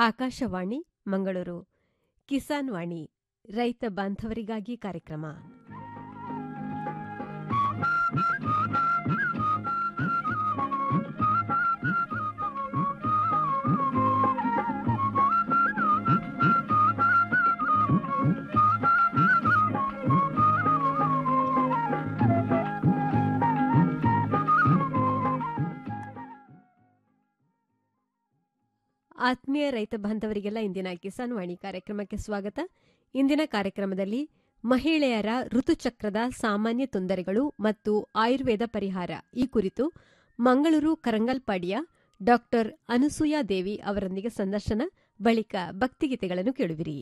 ಆಕಾಶವಾಣಿ ಮಂಗಳೂರು ಕಿಸಾನ್ ವಾಣಿ ರೈತ ಬಾಂಧವರಿಗಾಗಿ ಕಾರ್ಯಕ್ರಮ ಆತ್ಮೀಯ ರೈತ ಬಾಂಧವರಿಗೆಲ್ಲ ಇಂದಿನ ಕಿಸಾನ್ ವಾಣಿ ಕಾರ್ಯಕ್ರಮಕ್ಕೆ ಸ್ವಾಗತ ಇಂದಿನ ಕಾರ್ಯಕ್ರಮದಲ್ಲಿ ಮಹಿಳೆಯರ ಋತುಚಕ್ರದ ಸಾಮಾನ್ಯ ತೊಂದರೆಗಳು ಮತ್ತು ಆಯುರ್ವೇದ ಪರಿಹಾರ ಈ ಕುರಿತು ಮಂಗಳೂರು ಕರಂಗಲ್ಪಾಡಿಯ ಡಾಕ್ಟರ್ ಅನುಸೂಯಾ ದೇವಿ ಅವರೊಂದಿಗೆ ಸಂದರ್ಶನ ಬಳಿಕ ಭಕ್ತಿಗೀತೆಗಳನ್ನು ಕೇಳುವಿರಿ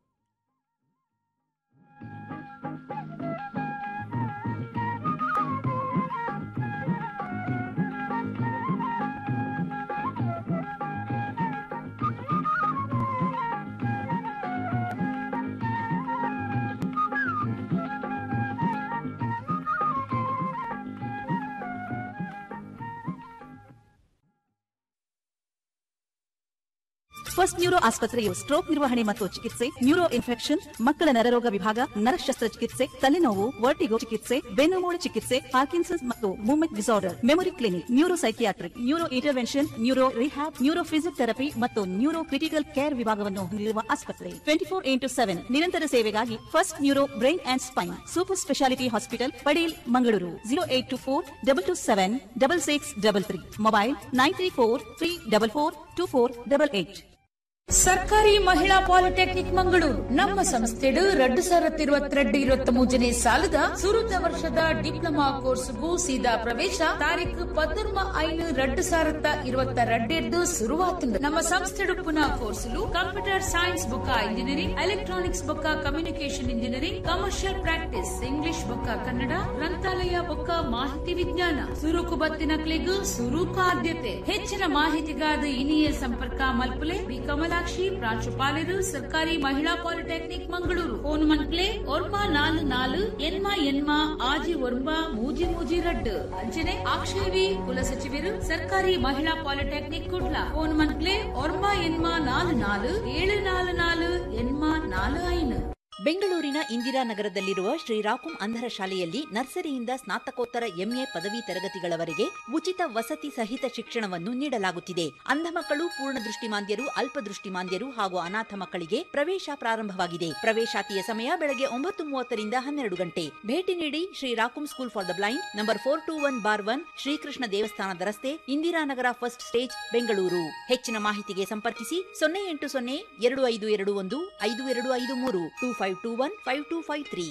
ಫಸ್ಟ್ ನ್ಯೂರೋ ಆಸ್ಪತ್ರೆಯು ಸ್ಟ್ರೋಕ್ ನಿರ್ವಹಣೆ ಮತ್ತು ಚಿಕಿತ್ಸೆ ನ್ಯೂರೋ ಇನ್ಫೆಕ್ಷನ್ ಮಕ್ಕಳ ನರರೋಗ ವಿಭಾಗ ನರ ಶಸ್ತ್ರಚಿಕಿತ್ಸೆ ತಲೆನೋವು ವರ್ಟಿಗೋ ಚಿಕಿತ್ಸೆ ಬೆನ್ನುಮೂಳೆ ಚಿಕಿತ್ಸೆ ಪಾರ್ಕಿನ್ಸನ್ಸ್ ಮತ್ತು movement disorder memory clinic neuro psychiatric neuro intervention neuro rehab neuro physiotherapy ಮತ್ತು ನ್ಯೂರೋ ಕ್ರಿಟಿಕಲ್ ಕೇರ್ ವಿಭಾಗವನ್ನು ಹೊಂದಿರುವ ಆಸ್ಪತ್ರೆ ಟ್ವೆಂಟಿ ಫೋರ್ ಇಂಟು ಸೆವೆನ್ ನಿರಂತರ ಸೇವೆಗಾಗಿ first neuro brain and spine super speciality hospital Padil Mangaluru zero eight two four double two seven double six double three mobile nine three four three double four two four double eight ಸರ್ಕಾರಿ ಮಹಿಳಾ polytechnic Mangaluru ನಮ್ಮ ಸಂಸ್ಥೆಡು ಎರಡು ಸಾವಿರದ ಇರುವತ್ತೆರಡು ಇರುವತ್ತ ಮೂಜನೇ ಸಾಲದ ಸುರುತ ವರ್ಷದ diploma ಕೋರ್ಸ್ಗೂ ಸೀದಾ ಪ್ರವೇಶ ತಾರೀಕು ಪದ್ನೊರ್ಮ ಐನು ಎರಡು ಸಾವಿರದ ಇರುವತ್ತ ரெண்டு ಶುರುವಾತುಂಡು ನಮ್ಮ ಸಂಸ್ಥೆಡು ಪುನಃ ಕೋರ್ಸುಲು ಕಂಪ್ಯೂಟರ್ ಸೈನ್ಸ್ ಬುಕ್ಕ ಇಂಜಿನಿಯರಿಂಗ್ ಎಲೆಕ್ಟ್ರಾನಿಕ್ಸ್ ಬುಕ್ಕ communication engineering commercial practice English ಬುಕ್ಕ ಕನ್ನಡ ಗ್ರಂಥಾಲಯ ಬುಕ್ಕ ಮಾಹಿತಿ ವಿಜ್ಞಾನ ಸುರುಕು ಬತ್ತಿನ ಕ್ಲಿಗು ಸುರುಕು ಆದ್ಯತೆ ಹೆಚ್ಚಿನ ಮಾಹಿತಿಗಾದ ಇನಿಯ ಸಂಪರ್ಕ ಮಲ್ಪುಲೆ ಬಿ ಕಮಲಾಕ್ಷಿ ಪ್ರಾಂಶುಪಾಲರು ಸರ್ಕಾರಿ ಮಹಿಳಾ ಪಾಲಿಟೆಕ್ನಿಕ್ ಮಂಗಳೂರು ಫೋನ್ ಮನ್ಕ್ಲೆ ಒರ್ಮ ನಾಲು ನಾಲು ಎನ್ಮ ಎನ್ಮ ಆಜಿ ಒರ್ಮ ಮೂಜಿ ಮೂಜಿ ರಡ್ಡು ಅಂಚನೆ ಅಕ್ಷಯವಿ ಕುಲಸಚಿವರು ಸರ್ಕಾರಿ ಮಹಿಳಾ ಪಾಲಿಟೆಕ್ನಿಕ್ ಕುಡ್ಲ ಫೋನ್ ಮನ್ಕ್ಲೆ ಒರ್ಮ ಎನ್ಮ ನಾಲು ನಾಲು ಏಳು ನಾಲು ನಾಲು ಎನ್ಮ ನಾಲು ಐನು ಬೆಂಗಳೂರಿನ ಇಂದಿರಾನಗರದಲ್ಲಿರುವ ಶ್ರೀರಾಕುಂ ಅಂಧರ ಶಾಲೆಯಲ್ಲಿ ನರ್ಸರಿಯಿಂದ ಸ್ನಾತಕೋತ್ತರ ಎಂಎ ಪದವಿ ತರಗತಿಗಳವರೆಗೆ ಉಚಿತ ವಸತಿ ಸಹಿತ ಶಿಕ್ಷಣವನ್ನು ನೀಡಲಾಗುತ್ತಿದೆ ಅಂಧ ಮಕ್ಕಳು ಪೂರ್ಣ ದೃಷ್ಟಿಮಾಂದ್ಯರು ಅಲ್ಪದೃಷ್ಟಿಮಾಂದ್ಯರು ಹಾಗೂ ಅನಾಥ ಮಕ್ಕಳಿಗೆ ಪ್ರವೇಶ ಪ್ರಾರಂಭವಾಗಿದೆ ಪ್ರವೇಶಾತಿಯ ಸಮಯ ಬೆಳಗ್ಗೆ ಒಂಬತ್ತು ಮೂವತ್ತರಿಂದ ಹನ್ನೆರಡು ಗಂಟೆ ಭೇಟಿ ನೀಡಿ Shri Rakum school for the blind number four two one bar one Shrikrishna ದೇವಸ್ಥಾನದ ರಸ್ತೆ ಇಂದಿರಾನಗರ ಫಸ್ಟ್ ಸ್ಟೇಜ್ ಬೆಂಗಳೂರು ಹೆಚ್ಚಿನ ಮಾಹಿತಿಗೆ ಸಂಪರ್ಕಿಸಿ ಸೊನ್ನೆ ಎಂಟು ಸೊನ್ನೆ ಎರಡು ಐದು ಎರಡು ಒಂದು ಐದು ಎರಡು ಐದು ಮೂರು two five two one five two five three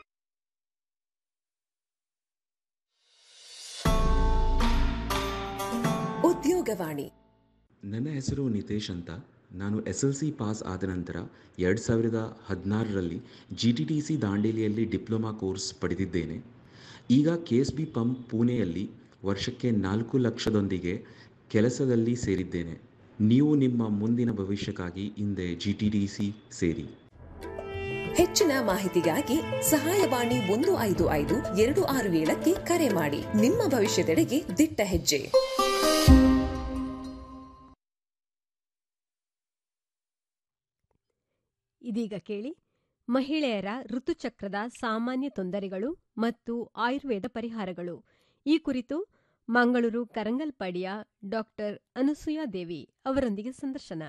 ಉದ್ಯೋಗವಾಣಿ ನನ್ನ ಹೆಸರು ನಿತೇಶ್ ಅಂತ ನಾನು ಎಸ್ ಎಲ್ ಸಿ ಪಾಸ್ ಆದ ನಂತರ ಎರಡು ಸಾವಿರದ ಹದಿನಾರರಲ್ಲಿ ಜಿ ಟಿ ಟಿ ಸಿ ದಾಂಡೇಲಿಯಲ್ಲಿ ಡಿಪ್ಲೊಮಾ ಕೋರ್ಸ್ ಪಡೆದಿದ್ದೇನೆ ಈಗ ಕೆ ಎಸ್ ಬಿ ಪಂಪ್ ಪುಣೆಯಲ್ಲಿ ವರ್ಷಕ್ಕೆ ನಾಲ್ಕು ಲಕ್ಷದೊಂದಿಗೆ ಕೆಲಸದಲ್ಲಿ ಸೇರಿದ್ದೇನೆ ನೀವು ನಿಮ್ಮ ಮುಂದಿನ ಭವಿಷ್ಯಕ್ಕಾಗಿ ಹಿಂದೆ ಜಿ ಟಿ ಟಿ ಸಿ ಸೇರಿ ಹೆಚ್ಚಿನ ಮಾಹಿತಿಗಾಗಿ ಸಹಾಯವಾಣಿ ಒಂದು ಐದು ಐದು ಎರಡು ಆರು ಏಳಕ್ಕೆ ಕರೆ ಮಾಡಿ ನಿಮ್ಮ ಭವಿಷ್ಯದೆಡೆಗೆ ದಿಟ್ಟ ಹೆಜ್ಜೆ ಇದೀಗ ಕೇಳಿ ಮಹಿಳೆಯರ ಋತುಚಕ್ರದ ಸಾಮಾನ್ಯ ತೊಂದರೆಗಳು ಮತ್ತು ಆಯುರ್ವೇದ ಪರಿಹಾರಗಳು ಈ ಕುರಿತು ಮಂಗಳೂರು ಕರಂಗಲ್ಪಾಡಿಯ ಡಾಕ್ಟರ್ ಅನುಸೂಯಾ ದೇವಿ ಅವರೊಂದಿಗೆ ಸಂದರ್ಶನ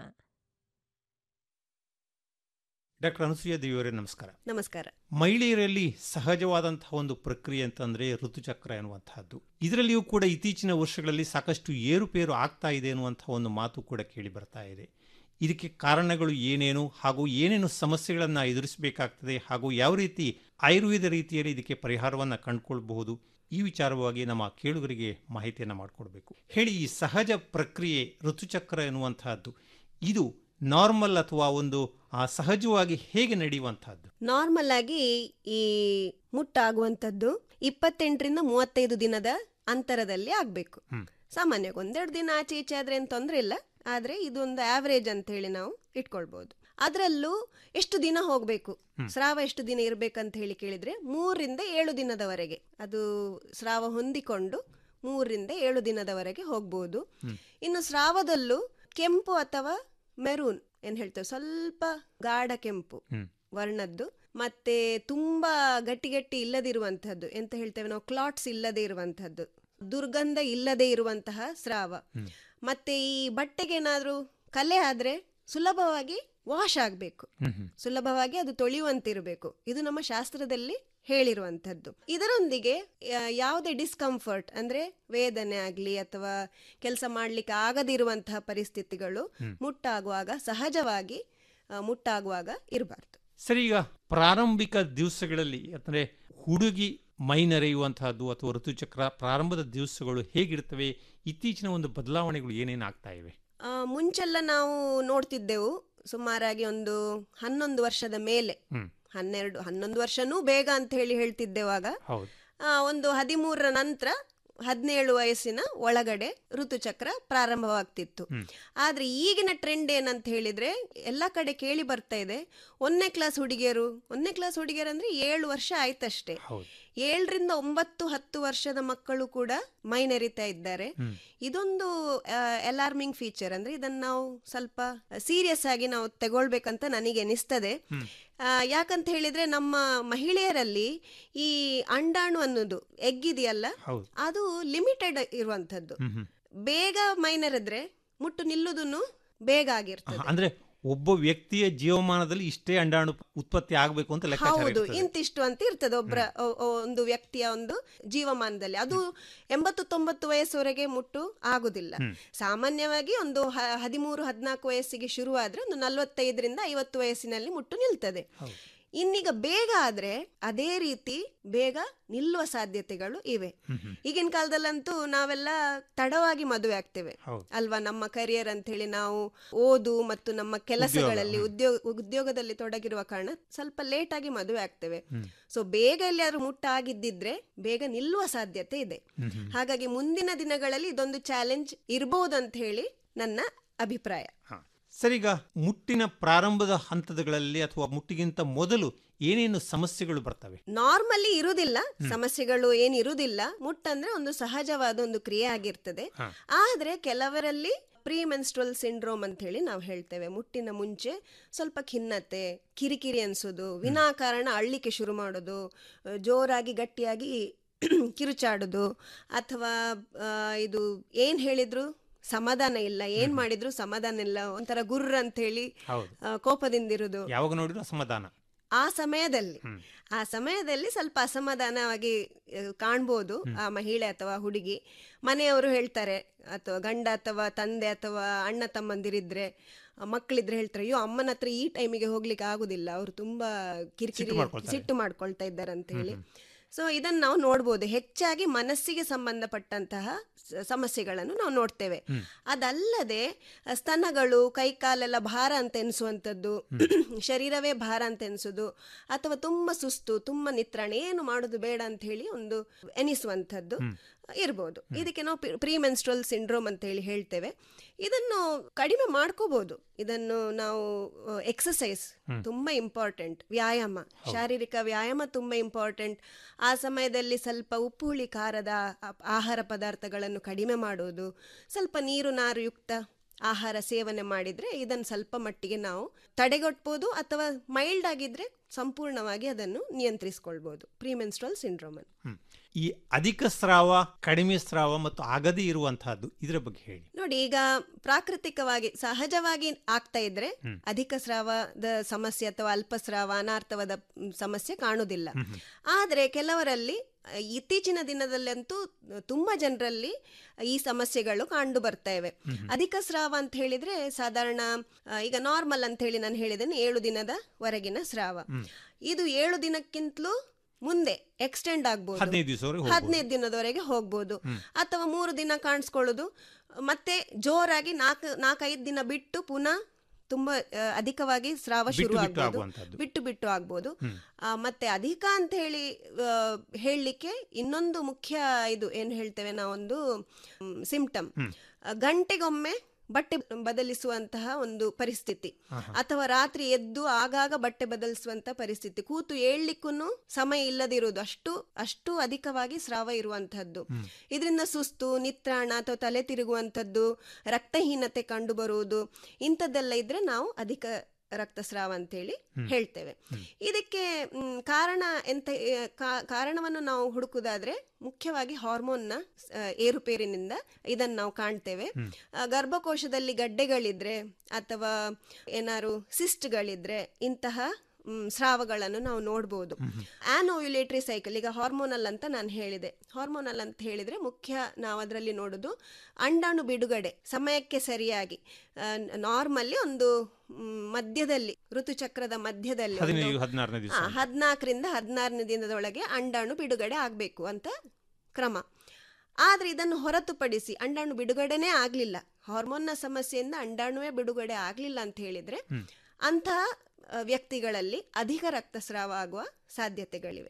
ಡಾಕ್ಟರ್ ಅನುಸೂಯ ದೇವಿಯವರೇ ನಮಸ್ಕಾರ ನಮಸ್ಕಾರ ಮಹಿಳೆಯರಲ್ಲಿ ಸಹಜವಾದಂತಹ ಒಂದು ಪ್ರಕ್ರಿಯೆ ಅಂತಂದ್ರೆ ಋತುಚಕ್ರ ಎನ್ನುವಂತಹದ್ದು ಇದರಲ್ಲಿಯೂ ಕೂಡ ಇತ್ತೀಚಿನ ವರ್ಷಗಳಲ್ಲಿ ಸಾಕಷ್ಟು ಏರುಪೇರು ಆಗ್ತಾ ಇದೆ ಎನ್ನುವಂತಹ ಒಂದು ಮಾತು ಕೂಡ ಕೇಳಿ ಬರ್ತಾ ಇದೆ ಇದಕ್ಕೆ ಕಾರಣಗಳು ಏನೇನು ಹಾಗೂ ಏನೇನು ಸಮಸ್ಯೆಗಳನ್ನು ಎದುರಿಸಬೇಕಾಗ್ತದೆ ಹಾಗೂ ಯಾವ ರೀತಿ ಆಯುರ್ವೇದ ರೀತಿಯಲ್ಲಿ ಇದಕ್ಕೆ ಪರಿಹಾರವನ್ನು ಕಂಡುಕೊಳ್ಬಹುದು ಈ ವಿಚಾರವಾಗಿ ನಮ್ಮ ಕೇಳುಗರಿಗೆ ಮಾಹಿತಿಯನ್ನು ಮಾಡಿಕೊಡ್ಬೇಕು ಹೇಳಿ ಈ ಸಹಜ ಪ್ರಕ್ರಿಯೆ ಋತುಚಕ್ರ ಎನ್ನುವಂತಹದ್ದು ಇದು ನಾರ್ಮಲ್ ಅಥವಾ ಒಂದು ಆ, ಸಹಜವಾಗಿ ಹೇಗೆ ನಡೆಯುವಂತಹದ್ದು ನಾರ್ಮಲ್ ಆಗಿ ಈ ಮುಟ್ಟಾಗುವಂತದ್ದು ಇಪ್ಪತ್ತೆಂಟರಿಂದ ಮೂವತ್ತೈದು ದಿನದ ಅಂತರದಲ್ಲಿ ಆಗ್ಬೇಕು ಹ್ಮ್. ಸಾಮಾನ್ಯವಾಗಿ ಒಂದೆರಡು ದಿನ ಆಚೆ ಈಚೆ ಆದ್ರೆ ಏನು ತೊಂದರೆ ಇಲ್ಲ ಆದ್ರೆ ಇದೊಂದು ಆವರೇಜ್ ಅಂತ ಹೇಳಿ ನಾವು ಇಟ್ಕೊಳ್ಬಹುದು ಅದರಲ್ಲೂ ಎಷ್ಟು ದಿನ ಹೋಗ್ಬೇಕು ಸ್ರಾವ ಎಷ್ಟು ದಿನ ಇರ್ಬೇಕಂತ ಹೇಳಿ ಕೇಳಿದ್ರೆ ಮೂರರಿಂದ ಏಳು ದಿನದವರೆಗೆ ಅದು ಸ್ರಾವ ಹೊಂದಿಕೊಂಡು ಮೂರರಿಂದ ಏಳು ದಿನದವರೆಗೆ ಹೋಗ್ಬೋದು ಇನ್ನು ಸ್ರಾವದಲ್ಲೂ ಕೆಂಪು ಅಥವಾ ಮೆರೂನ್ ಏನ್ ಹೇಳ್ತೇವೆ ಸ್ವಲ್ಪ ಗಾಢ ಕೆಂಪು ಹ್ಮ್. ವರ್ಣದ್ದು ಮತ್ತೆ ತುಂಬಾ ಗಟ್ಟಿ ಗಟ್ಟಿ ಇಲ್ಲದಿರುವಂತಹದ್ದು ಎಂತ ಹೇಳ್ತೇವೆ ನಾವು ಕ್ಲಾಟ್ಸ್ ಇಲ್ಲದೆ ಇರುವಂತಹದ್ದು ದುರ್ಗಂಧ ಇಲ್ಲದೆ ಇರುವಂತಹ ಸ್ರಾವ ಹ್ಮ್. ಮತ್ತೆ ಈ ಬಟ್ಟೆಗೆ ಏನಾದ್ರೂ ಕಲೆ ಆದ್ರೆ ಸುಲಭವಾಗಿ ವಾಶ್ ಆಗ್ಬೇಕು ಹ್ಮ್ ಹ್ಮ್. ಸುಲಭವಾಗಿ ಅದು ತೊಳೆಯುವಂತಿರಬೇಕು ಇದು ನಮ್ಮ ಶಾಸ್ತ್ರದಲ್ಲಿ ಹೇಳಿರುವಂತದ್ದು ಇದರೊಂದಿಗೆ ಯಾ- ಯಾವುದೇ ಡಿಸ್ಕಂಫರ್ಟ್ ಅಂದ್ರೆ ವೇದನೆ ಆಗ್ಲಿ ಅಥವಾ ಕೆಲಸ ಮಾಡ್ಲಿಕ್ಕೆ ಆಗದಿರುವಂತಹ ಪರಿಸ್ಥಿತಿಗಳು ಮುಟ್ಟಾಗುವಾಗ ಸಹಜವಾಗಿ ಆ, ಮುಟ್ಟಾಗುವಾಗ ಇರಬಾರ್ದು ಸರಿ ಈಗ ಪ್ರಾರಂಭಿಕ ದಿವಸಗಳಲ್ಲಿ ಅಂದರೆ ಹುಡುಗಿ ಮೈ ನೆರೆಯುವಂತಹದ್ದು ಅಥವಾ ಋತುಚಕ್ರ ಪ್ರಾರಂಭದ ದಿವಸಗಳು ಹೇಗಿರ್ತವೆ ಇತ್ತೀಚಿನ ಒಂದು ಬದಲಾವಣೆಗಳು ಏನೇನು ಆಗ್ತಾ ಇವೆ ಆ, ಮುಂಚೆಲ್ಲ ನಾವು ನೋಡ್ತಿದ್ದೆವು ಸುಮಾರಾಗಿ ಒಂದು ಹನ್ನೊಂದು ವರ್ಷದ ಮೇಲೆ ಹ್ಮ್. ಹನ್ನೆರಡು ಹನ್ನೊಂದು ವರ್ಷನೂ ಬೇಗ ಅಂತ ಹೇಳಿ ಹೇಳ್ತಿದ್ದೆವಾಗ ಹೌದು ಆ, ಒಂದು ಹದಿಮೂರರ ನಂತರ ಹದಿನೇಳು ವಯಸ್ಸಿನ ಒಳಗಡೆ ಋತುಚಕ್ರ ಪ್ರಾರಂಭವಾಗ್ತಿತ್ತು ಹ್ಮ್. ಆದ್ರೆ ಈಗಿನ ಟ್ರೆಂಡ್ ಏನಂತ ಹೇಳಿದ್ರೆ ಎಲ್ಲ ಕಡೆ ಕೇಳಿ ಬರ್ತಾ ಇದೆ ಒಂದನೇ ಕ್ಲಾಸ್ ಹುಡುಗಿಯರು ಒಂದನೇ ಕ್ಲಾಸ್ ಹುಡುಗಿಯರು ಅಂದ್ರೆ ಏಳು ವರ್ಷ ಆಯ್ತಷ್ಟೇ ಹೌದು ಏಳರಿಂದ ಒಂಬತ್ತು ಹತ್ತು ವರ್ಷದ ಮಕ್ಕಳು ಕೂಡ ಮೈ ನೆರಿತಾ ಇದ್ದಾರೆ ಹ್ಮ್. ಇದೊಂದು ಅಲಾರ್ಮಿಂಗ್ ಫೀಚರ್ ಅಂದ್ರೆ ಇದನ್ನ ನಾವು ಸ್ವಲ್ಪ ಸೀರಿಯಸ್ ಆಗಿ ನಾವು ತಗೊಳ್ಬೇಕಂತ ನನಗೆ ಅನಿಸ್ತದೆ ಹ್ಮ್. ಆ, ಯಾಕಂತ ಹೇಳಿದ್ರೆ ನಮ್ಮ ಮಹಿಳೆಯರಲ್ಲಿ ಈ ಅಂಡಾಣು ಅನ್ನೋದು ಎಗ್ ಇದೆಯಲ್ಲ ಹೌದು ಅದು ಲಿಮಿಟೆಡ್ ಇರುವಂತದ್ದು ಹ್ಮ್ ಹ್ಮ್. ಬೇಗ ಮೈನರಿದ್ರೆ ಮುಟ್ಟು ನಿಲ್ಲುವುದನ್ನು ಬೇಗ ಆಗಿರ್ತದೆ ಅಂದ್ರೆ ಒಬ್ಬ ವ್ಯಕ್ತಿಯ ಜೀವಮಾನದಲ್ಲಿ ಇಷ್ಟೇ ಅಂಡಾಣು ಉತ್ಪತ್ತಿ ಆಗಬೇಕು ಅಂತ ಲೆಕ್ಕಾಚಾರ ಹೌದು ಇರ್ತದೆ. ಇಂತಿಷ್ಟು ಅಂತ ಇರ್ತದೆ ಒಬ್ಬರ ಒಂದು ವ್ಯಕ್ತಿಯ ಒಂದು ಜೀವಮಾನದಲ್ಲಿ ಅದು ಎಂಬತ್ತು ತೊಂಬತ್ತು ವಯಸ್ಸವರೆಗೆ ಮುಟ್ಟು ಆಗುದಿಲ್ಲ ಸಾಮಾನ್ಯವಾಗಿ ಒಂದು ಹ- ಹದಿಮೂರು ಹದಿನಾಲ್ಕು ವಯಸ್ಸಿಗೆ ಶುರುವಾದ್ರೆ ಒಂದು ನಲವತ್ತೈದರಿಂದ ಐವತ್ತು ವಯಸ್ಸಿನಲ್ಲಿ ಮುಟ್ಟು ನಿಲ್ತದೆ ಹೌದು. ಇನ್ನೀಗ ಬೇಗ ಆದ್ರೆ ಅದೇ ರೀತಿ ಬೇಗ ನಿಲ್ಲುವ ಸಾಧ್ಯತೆಗಳು ಇವೆ ಹ್ಮ್ ಹ್ಮ್. ಈಗಿನ ಕಾಲದಲ್ಲಂತೂ ನಾವೆಲ್ಲ ತಡವಾಗಿ ಮದುವೆ ಆಗ್ತೇವೆ ಹೌದು. ಅಲ್ವಾ ನಮ್ಮ ಕರಿಯರ್ ಅಂತ ಹೇಳಿ ನಾವು ಓದು ಮತ್ತು ನಮ್ಮ ಕೆಲಸಗಳಲ್ಲಿ ಉದ್ಯೋಗ ಉದ್ಯೋಗದಲ್ಲಿ ತೊಡಗಿರುವ ಕಾರಣ ಸ್ವಲ್ಪ ಲೇಟ್ ಆಗಿ ಮದುವೆ ಆಗ್ತೇವೆ ಹ್ಮ್. ಸೊ ಬೇಗ ಎಲ್ಲಿಯಾದ್ರೂ ಮುಟ್ಟ ಆಗಿದ್ದಿದ್ರೆ ಬೇಗ ನಿಲ್ಲುವ ಸಾಧ್ಯತೆ ಇದೆ ಹ್ಮ್ ಹ್ಮ್. ಹಾಗಾಗಿ ಮುಂದಿನ ದಿನಗಳಲ್ಲಿ ಇದೊಂದು ಚಾಲೆಂಜ್ ಇರಬಹುದು ಅಂತ ಹೇಳಿ ನನ್ನ ಅಭಿಪ್ರಾಯ ಹಾ. ಸರಿ ಈಗ ಮುಟ್ಟಿನ ಪ್ರಾರಂಭದ ಹಂತಗಳಲ್ಲಿ ಅಥವಾ ಮುಟ್ಟಿಗಿಂತ ಮೊದಲು ಏನೇನು ಸಮಸ್ಯೆಗಳು ಬರ್ತವೆ ನಾರ್ಮಲಿ ಇರುವುದಿಲ್ಲ ಸಮಸ್ಯೆಗಳು ಏನು ಇರುವುದಿಲ್ಲ ಮುಟ್ಟಂದ್ರೆ ಒಂದು ಸಹಜವಾದ ಒಂದು ಕ್ರಿಯೆ ಆಗಿರ್ತದೆ ಹಾ. ಆದ್ರೆ ಕೆಲವರಲ್ಲಿ ಪ್ರೀ ಮೆನ್ಸ್ಟ್ರಲ್ ಸಿಂಡ್ರೋಮ್ ಅಂತ ಹೇಳಿ ನಾವು ಹೇಳ್ತೇವೆ ಮುಟ್ಟಿನ ಮುಂಚೆ ಸ್ವಲ್ಪ ಖಿನ್ನತೆ ಕಿರಿಕಿರಿ ಅನ್ಸೋದು ವಿನಾಕಾರಣ ಅಳ್ಳಿಕೆ ಶುರು ಮಾಡೋದು ಆ, ಜೋರಾಗಿ ಗಟ್ಟಿಯಾಗಿ ಕಿರುಚಾಡೋದು ಅಥವಾ ಆ, ಇದು ಏನ್ ಹೇಳಿದ್ರು ಸಮಾಧಾನ ಇಲ್ಲ ಏನ್ ಮಾಡಿದ್ರು ಸಮಾಧಾನ ಇಲ್ಲ ಒಂಥರ ಗುರ್ರ ಅಂತ ಹೇಳಿ ಹೌದು ಆ, ಕೋಪದಿಂದಿರುವುದು ಯಾವಾಗ ನೋಡಿದ್ರು ಅಸಮಾಧಾನ ಆ ಸಮಯದಲ್ಲಿ ಹ್ಮ್. ಆ ಸಮಯದಲ್ಲಿ ಸ್ವಲ್ಪ ಅಸಮಾಧಾನವಾಗಿ ಆ, ಕಾಣ್ಬೋದು ಆ ಮಹಿಳೆ ಅಥವಾ ಹುಡುಗಿ ಮನೆಯವರು ಹೇಳ್ತಾರೆ ಅಥವಾ ಗಂಡ ಅಥವಾ ತಂದೆ ಅಥವಾ ಅಣ್ಣ ತಮ್ಮಂದಿರಿದ್ರೆ ಆ, ಮಕ್ಕಳಿದ್ರೆ ಹೇಳ್ತಾರೆ ಅಯ್ಯೋ ಅಮ್ಮನ ಹತ್ರ ಈ ಟೈಮಿಗೆ ಹೋಗ್ಲಿಕ್ಕೆ ಆಗುದಿಲ್ಲ ಅವರು ತುಂಬಾ ಕಿರಿಕಿರಿ ಸಿಟ್ಟು ಮಾಡ್ಕೊಳ್ತಾರೆ. ಸಿಟ್ಟು ಮಾಡ್ಕೊಳ್ತಾ ಇದ್ದಾರೆ ಅಂತ ಹೇಳಿ ಸೊ ಇದನ್ನ ನಾವು ನೋಡ್ಬೋದು ಹೆಚ್ಚಾಗಿ ಮನಸ್ಸಿಗೆ ಸಂಬಂಧಪಟ್ಟಂತಹ ಸ- ಸಮಸ್ಯೆಗಳನ್ನು ನಾವು ನೋಡ್ತೇವೆ ಅದಲ್ಲದೆ ಆ, ಸ್ತನಗಳು ಕೈಕಾಲೆಲ್ಲ ಭಾರ ಅಂತ ಎನಿಸುವಂಥದ್ದು ಶರೀರವೇ ಭಾರ ಅಂತ ಎನಿಸೋದು ಅಥವಾ ತುಂಬಾ ಸುಸ್ತು ತುಂಬಾ ನಿತ್ರಾಣ ಏನು ಮಾಡೋದು ಬೇಡ ಅಂತ ಹೇಳಿ ಒಂದು ಎನಿಸುವಂಥದ್ದು ಇರ್ಬೋದು ಇದಕ್ಕೆ ನಾವು ಪ್ರೀ ಮೆನ್ಸ್ಟ್ರಲ್ ಸಿಂಡ್ರೋಮ್ ಅಂತ ಹೇಳಿ ಹೇಳ್ತೇವೆ ಇದನ್ನು ಕಡಿಮೆ ಮಾಡ್ಕೋಬಹುದು ಇದನ್ನು ನಾವು ಎಕ್ಸಸೈಸ್ ತುಂಬಾ ಇಂಪಾರ್ಟೆಂಟ್ ವ್ಯಾಯಾಮ ಶಾರೀರಿಕ ವ್ಯಾಯಾಮ ತುಂಬಾ ಇಂಪಾರ್ಟೆಂಟ್ ಆ ಸಮಯದಲ್ಲಿ ಸ್ವಲ್ಪ ಉಪ್ಪು ಹುಳಿ ಖಾರದ ಆ- ಆಹಾರ ಪದಾರ್ಥಗಳನ್ನು ಕಡಿಮೆ ಮಾಡೋದು ಸ್ವಲ್ಪ ನೀರು ನಾರು ಯುಕ್ತ ಆಹಾರ ಸೇವನೆ ಮಾಡಿದ್ರೆ ಇದನ್ನು ಸ್ವಲ್ಪ ಮಟ್ಟಿಗೆ ನಾವು ತಡೆಗಟ್ಬೋದು ಅಥವಾ ಮೈಲ್ಡ್ ಆಗಿದ್ರೆ ಸಂಪೂರ್ಣವಾಗಿ ಅದನ್ನು ನಿಯಂತ್ರಿಸಿಕೊಳ್ಬಹುದು ಪ್ರೀಮೆನ್ಸ್ಟ್ರಲ್ ಸಿಂಡ್ರೋಮ್ ಅನ್ನು ಹ್ಮ್. ಈ ಅಧಿಕ ಸ್ರಾವ ಕಡಿಮೆ ಸ್ರಾವ ಮತ್ತು ಆಗದೇ ಇರುವಂತಹದ್ದು ಇದರ ಬಗ್ಗೆ ಹೇಳಿ ನೋಡಿ ಈಗ ಪ್ರಾಕೃತಿಕವಾಗಿ ಸಹಜವಾಗಿ ಆಗ್ತಾ ಇದ್ರೆ ಅಧಿಕ ಸ್ರಾವದ ಸಮಸ್ಯೆ ಅಥವಾ ಅಲ್ಪಸ್ರಾವ ಅನಾರ್ಥವಾದ ಮ್, ಸಮಸ್ಯೆ ಕಾಣುವುದಿಲ್ಲ ಆದ್ರೆ ಕೆಲವರಲ್ಲಿ ಅ, ಇತ್ತೀಚಿನ ದಿನದಲ್ಲಂತೂ ತುಂಬಾ ಜನರಲ್ಲಿ ಈ ಸಮಸ್ಯೆಗಳು ಕಂಡು ಬರ್ತಾ ಇವೆ ಅಧಿಕ ಸ್ರಾವ ಅಂತ ಹೇಳಿದ್ರೆ ಸಾಧಾರಣ ಆ, ಈಗ ನಾರ್ಮಲ್ ಅಂತ ಹೇಳಿ ನಾನು ಹೇಳಿದ್ದೇನೆ ಏಳು ದಿನದ ಹೊರಗಿನ ಸ್ರಾವ ಇದು ಏಳು ದಿನಕ್ಕಿಂತಲೂ ಮುಂದೆ ಎಕ್ಸ್ಟೆಂಡ್ ಆಗ್ಬೋದು ಹದಿನೈದು ದಿವಸವರೆಗೆ ಹದಿನೈದು ದಿನದವರೆಗೆ ಹೋಗ್ಬೋದು ಅಥವಾ ಮೂರು ದಿನ ಕಾಣಿಸ್ಕೊಳ್ಳೋದು ಮತ್ತೆ ಜೋರಾಗಿ ನಾಲ್ಕು ನಾಲ್ಕೈದು ದಿನ ಬಿಟ್ಟು ಪುನಃ ತುಂಬಾ ಆ, ಅಧಿಕವಾಗಿ ಸ್ರಾವ ಬಿಟ್ಟು ಶುರು ಬಿಟ್ಟು ಆಗ್ಬೋದು ಆಗುವಂಥದ್ದು. ಬಿಟ್ಟು ಬಿಟ್ಟು ಆಗ್ಬೋದು ಆ, ಮತ್ತೆ ಅಧಿಕ ಅಂತ ಹೇಳಿ ಆ, ಹೇಳಲಿಕ್ಕೆ ಇನ್ನೊಂದು ಮುಖ್ಯ ಇದು ಏನು ಹೇಳ್ತೇವೆ ನಾವೊಂದು ಸಿಂಪ್ಟಮ್ ಗಂಟೆಗೊಮ್ಮೆ ಬಟ್ಟೆ ಬದಲಿಸುವಂತಹ ಒಂದು ಪರಿಸ್ಥಿತಿ ಅಥವಾ ರಾತ್ರಿ ಎದ್ದು ಆಗಾಗ ಬಟ್ಟೆ ಬದಲಿಸುವಂತ ಪರಿಸ್ಥಿತಿ ಕೂತು ಏಳ್ಲಿಕ್ಕೂ ಸಮಯ ಇಲ್ಲದಿರುವುದು ಅಷ್ಟು ಅಷ್ಟು ಅಧಿಕವಾಗಿ ಸ್ರಾವ ಇರುವಂತಹದ್ದು ಇದರಿಂದ ಸುಸ್ತು ನಿತ್ರಾಣ ಅಥವಾ ತಲೆ ತಿರುಗುವಂಥದ್ದು ರಕ್ತಹೀನತೆ ಕಂಡು ಬರುವುದು ಇಂಥದ್ದೆಲ್ಲ ಇದ್ರೆ ನಾವು ಅಧಿಕ ರಕ್ತಸ್ರಾವ ಅಂತೇಳಿ ಹೇಳ್ತೇವೆ ಇದಕ್ಕೆ ಮ್, ಕಾರಣ ಎಂತ ಆ, ಕಾ- ಕಾರಣವನ್ನು ನಾವು ಹುಡುಕುದಾದ್ರೆ ಮುಖ್ಯವಾಗಿ ಹಾರ್ಮೋನ್ನ ಆ, ಏರುಪೇರಿನಿಂದ ಇದನ್ನು ನಾವು ಕಾಣ್ತೇವೆ ಆ, ಗರ್ಭಕೋಶದಲ್ಲಿ ಗಡ್ಡೆಗಳಿದ್ರೆ ಅಥವಾ ಏನಾದ್ರು ಸಿಸ್ಟ್ಗಳಿದ್ರೆ ಇಂತಹ ಮ್, ಸ್ರಾವಗಳನ್ನು ನಾವು ನೋಡ್ಬೋದು ಆನೋವ್ಯುಲೇಟರಿ ಸೈಕಲ್ ಈಗ ಹಾರ್ಮೋನಲ್ ಅಂತ ನಾನು ಹೇಳಿದೆ ಹಾರ್ಮೋನಲ್ ಅಂತ ಹೇಳಿದ್ರೆ ಮುಖ್ಯ ನಾವು ಅದರಲ್ಲಿ ನೋಡೋದು ಅಂಡಾಣು ಬಿಡುಗಡೆ ಸಮಯಕ್ಕೆ ಸರಿಯಾಗಿ ನಾರ್ಮಲ್ಲಿ ಒಂದು ಮ್, ಮಧ್ಯದಲ್ಲಿ ಋತುಚಕ್ರದ ಮಧ್ಯದಲ್ಲಿ ಒಂದು- ಹದಿನೈದು ಹದಿನಾರನೇ ದಿವಸ ಹಾ, ಹದ್ನಾಲ್ಕರಿಂದ ಹದಿನಾರನೇ ದಿನದೊಳಗೆ ಅಂಡಾಣು ಬಿಡುಗಡೆ ಆಗಬೇಕು ಅಂತ ಕ್ರಮ ಆದ್ರೆ ಇದನ್ನು ಹೊರತುಪಡಿಸಿ ಅಂಡಾಣು ಬಿಡುಗಡೆನೇ ಆಗ್ಲಿಲ್ಲ ಹಾರ್ಮೋನ್ನ ಸಮಸ್ಯೆಯಿಂದ ಅಂಡಾಣುವೇ ಬಿಡುಗಡೆ ಆಗ್ಲಿಲ್ಲ ಅಂತ ಹೇಳಿದ್ರೆ ಅಂತಹ ಆ, ವ್ಯಕ್ತಿಗಳಲ್ಲಿ ಅಧಿಕ ರಕ್ತಸ್ರಾವ ಆಗುವ ಸಾಧ್ಯತೆಗಳಿವೆ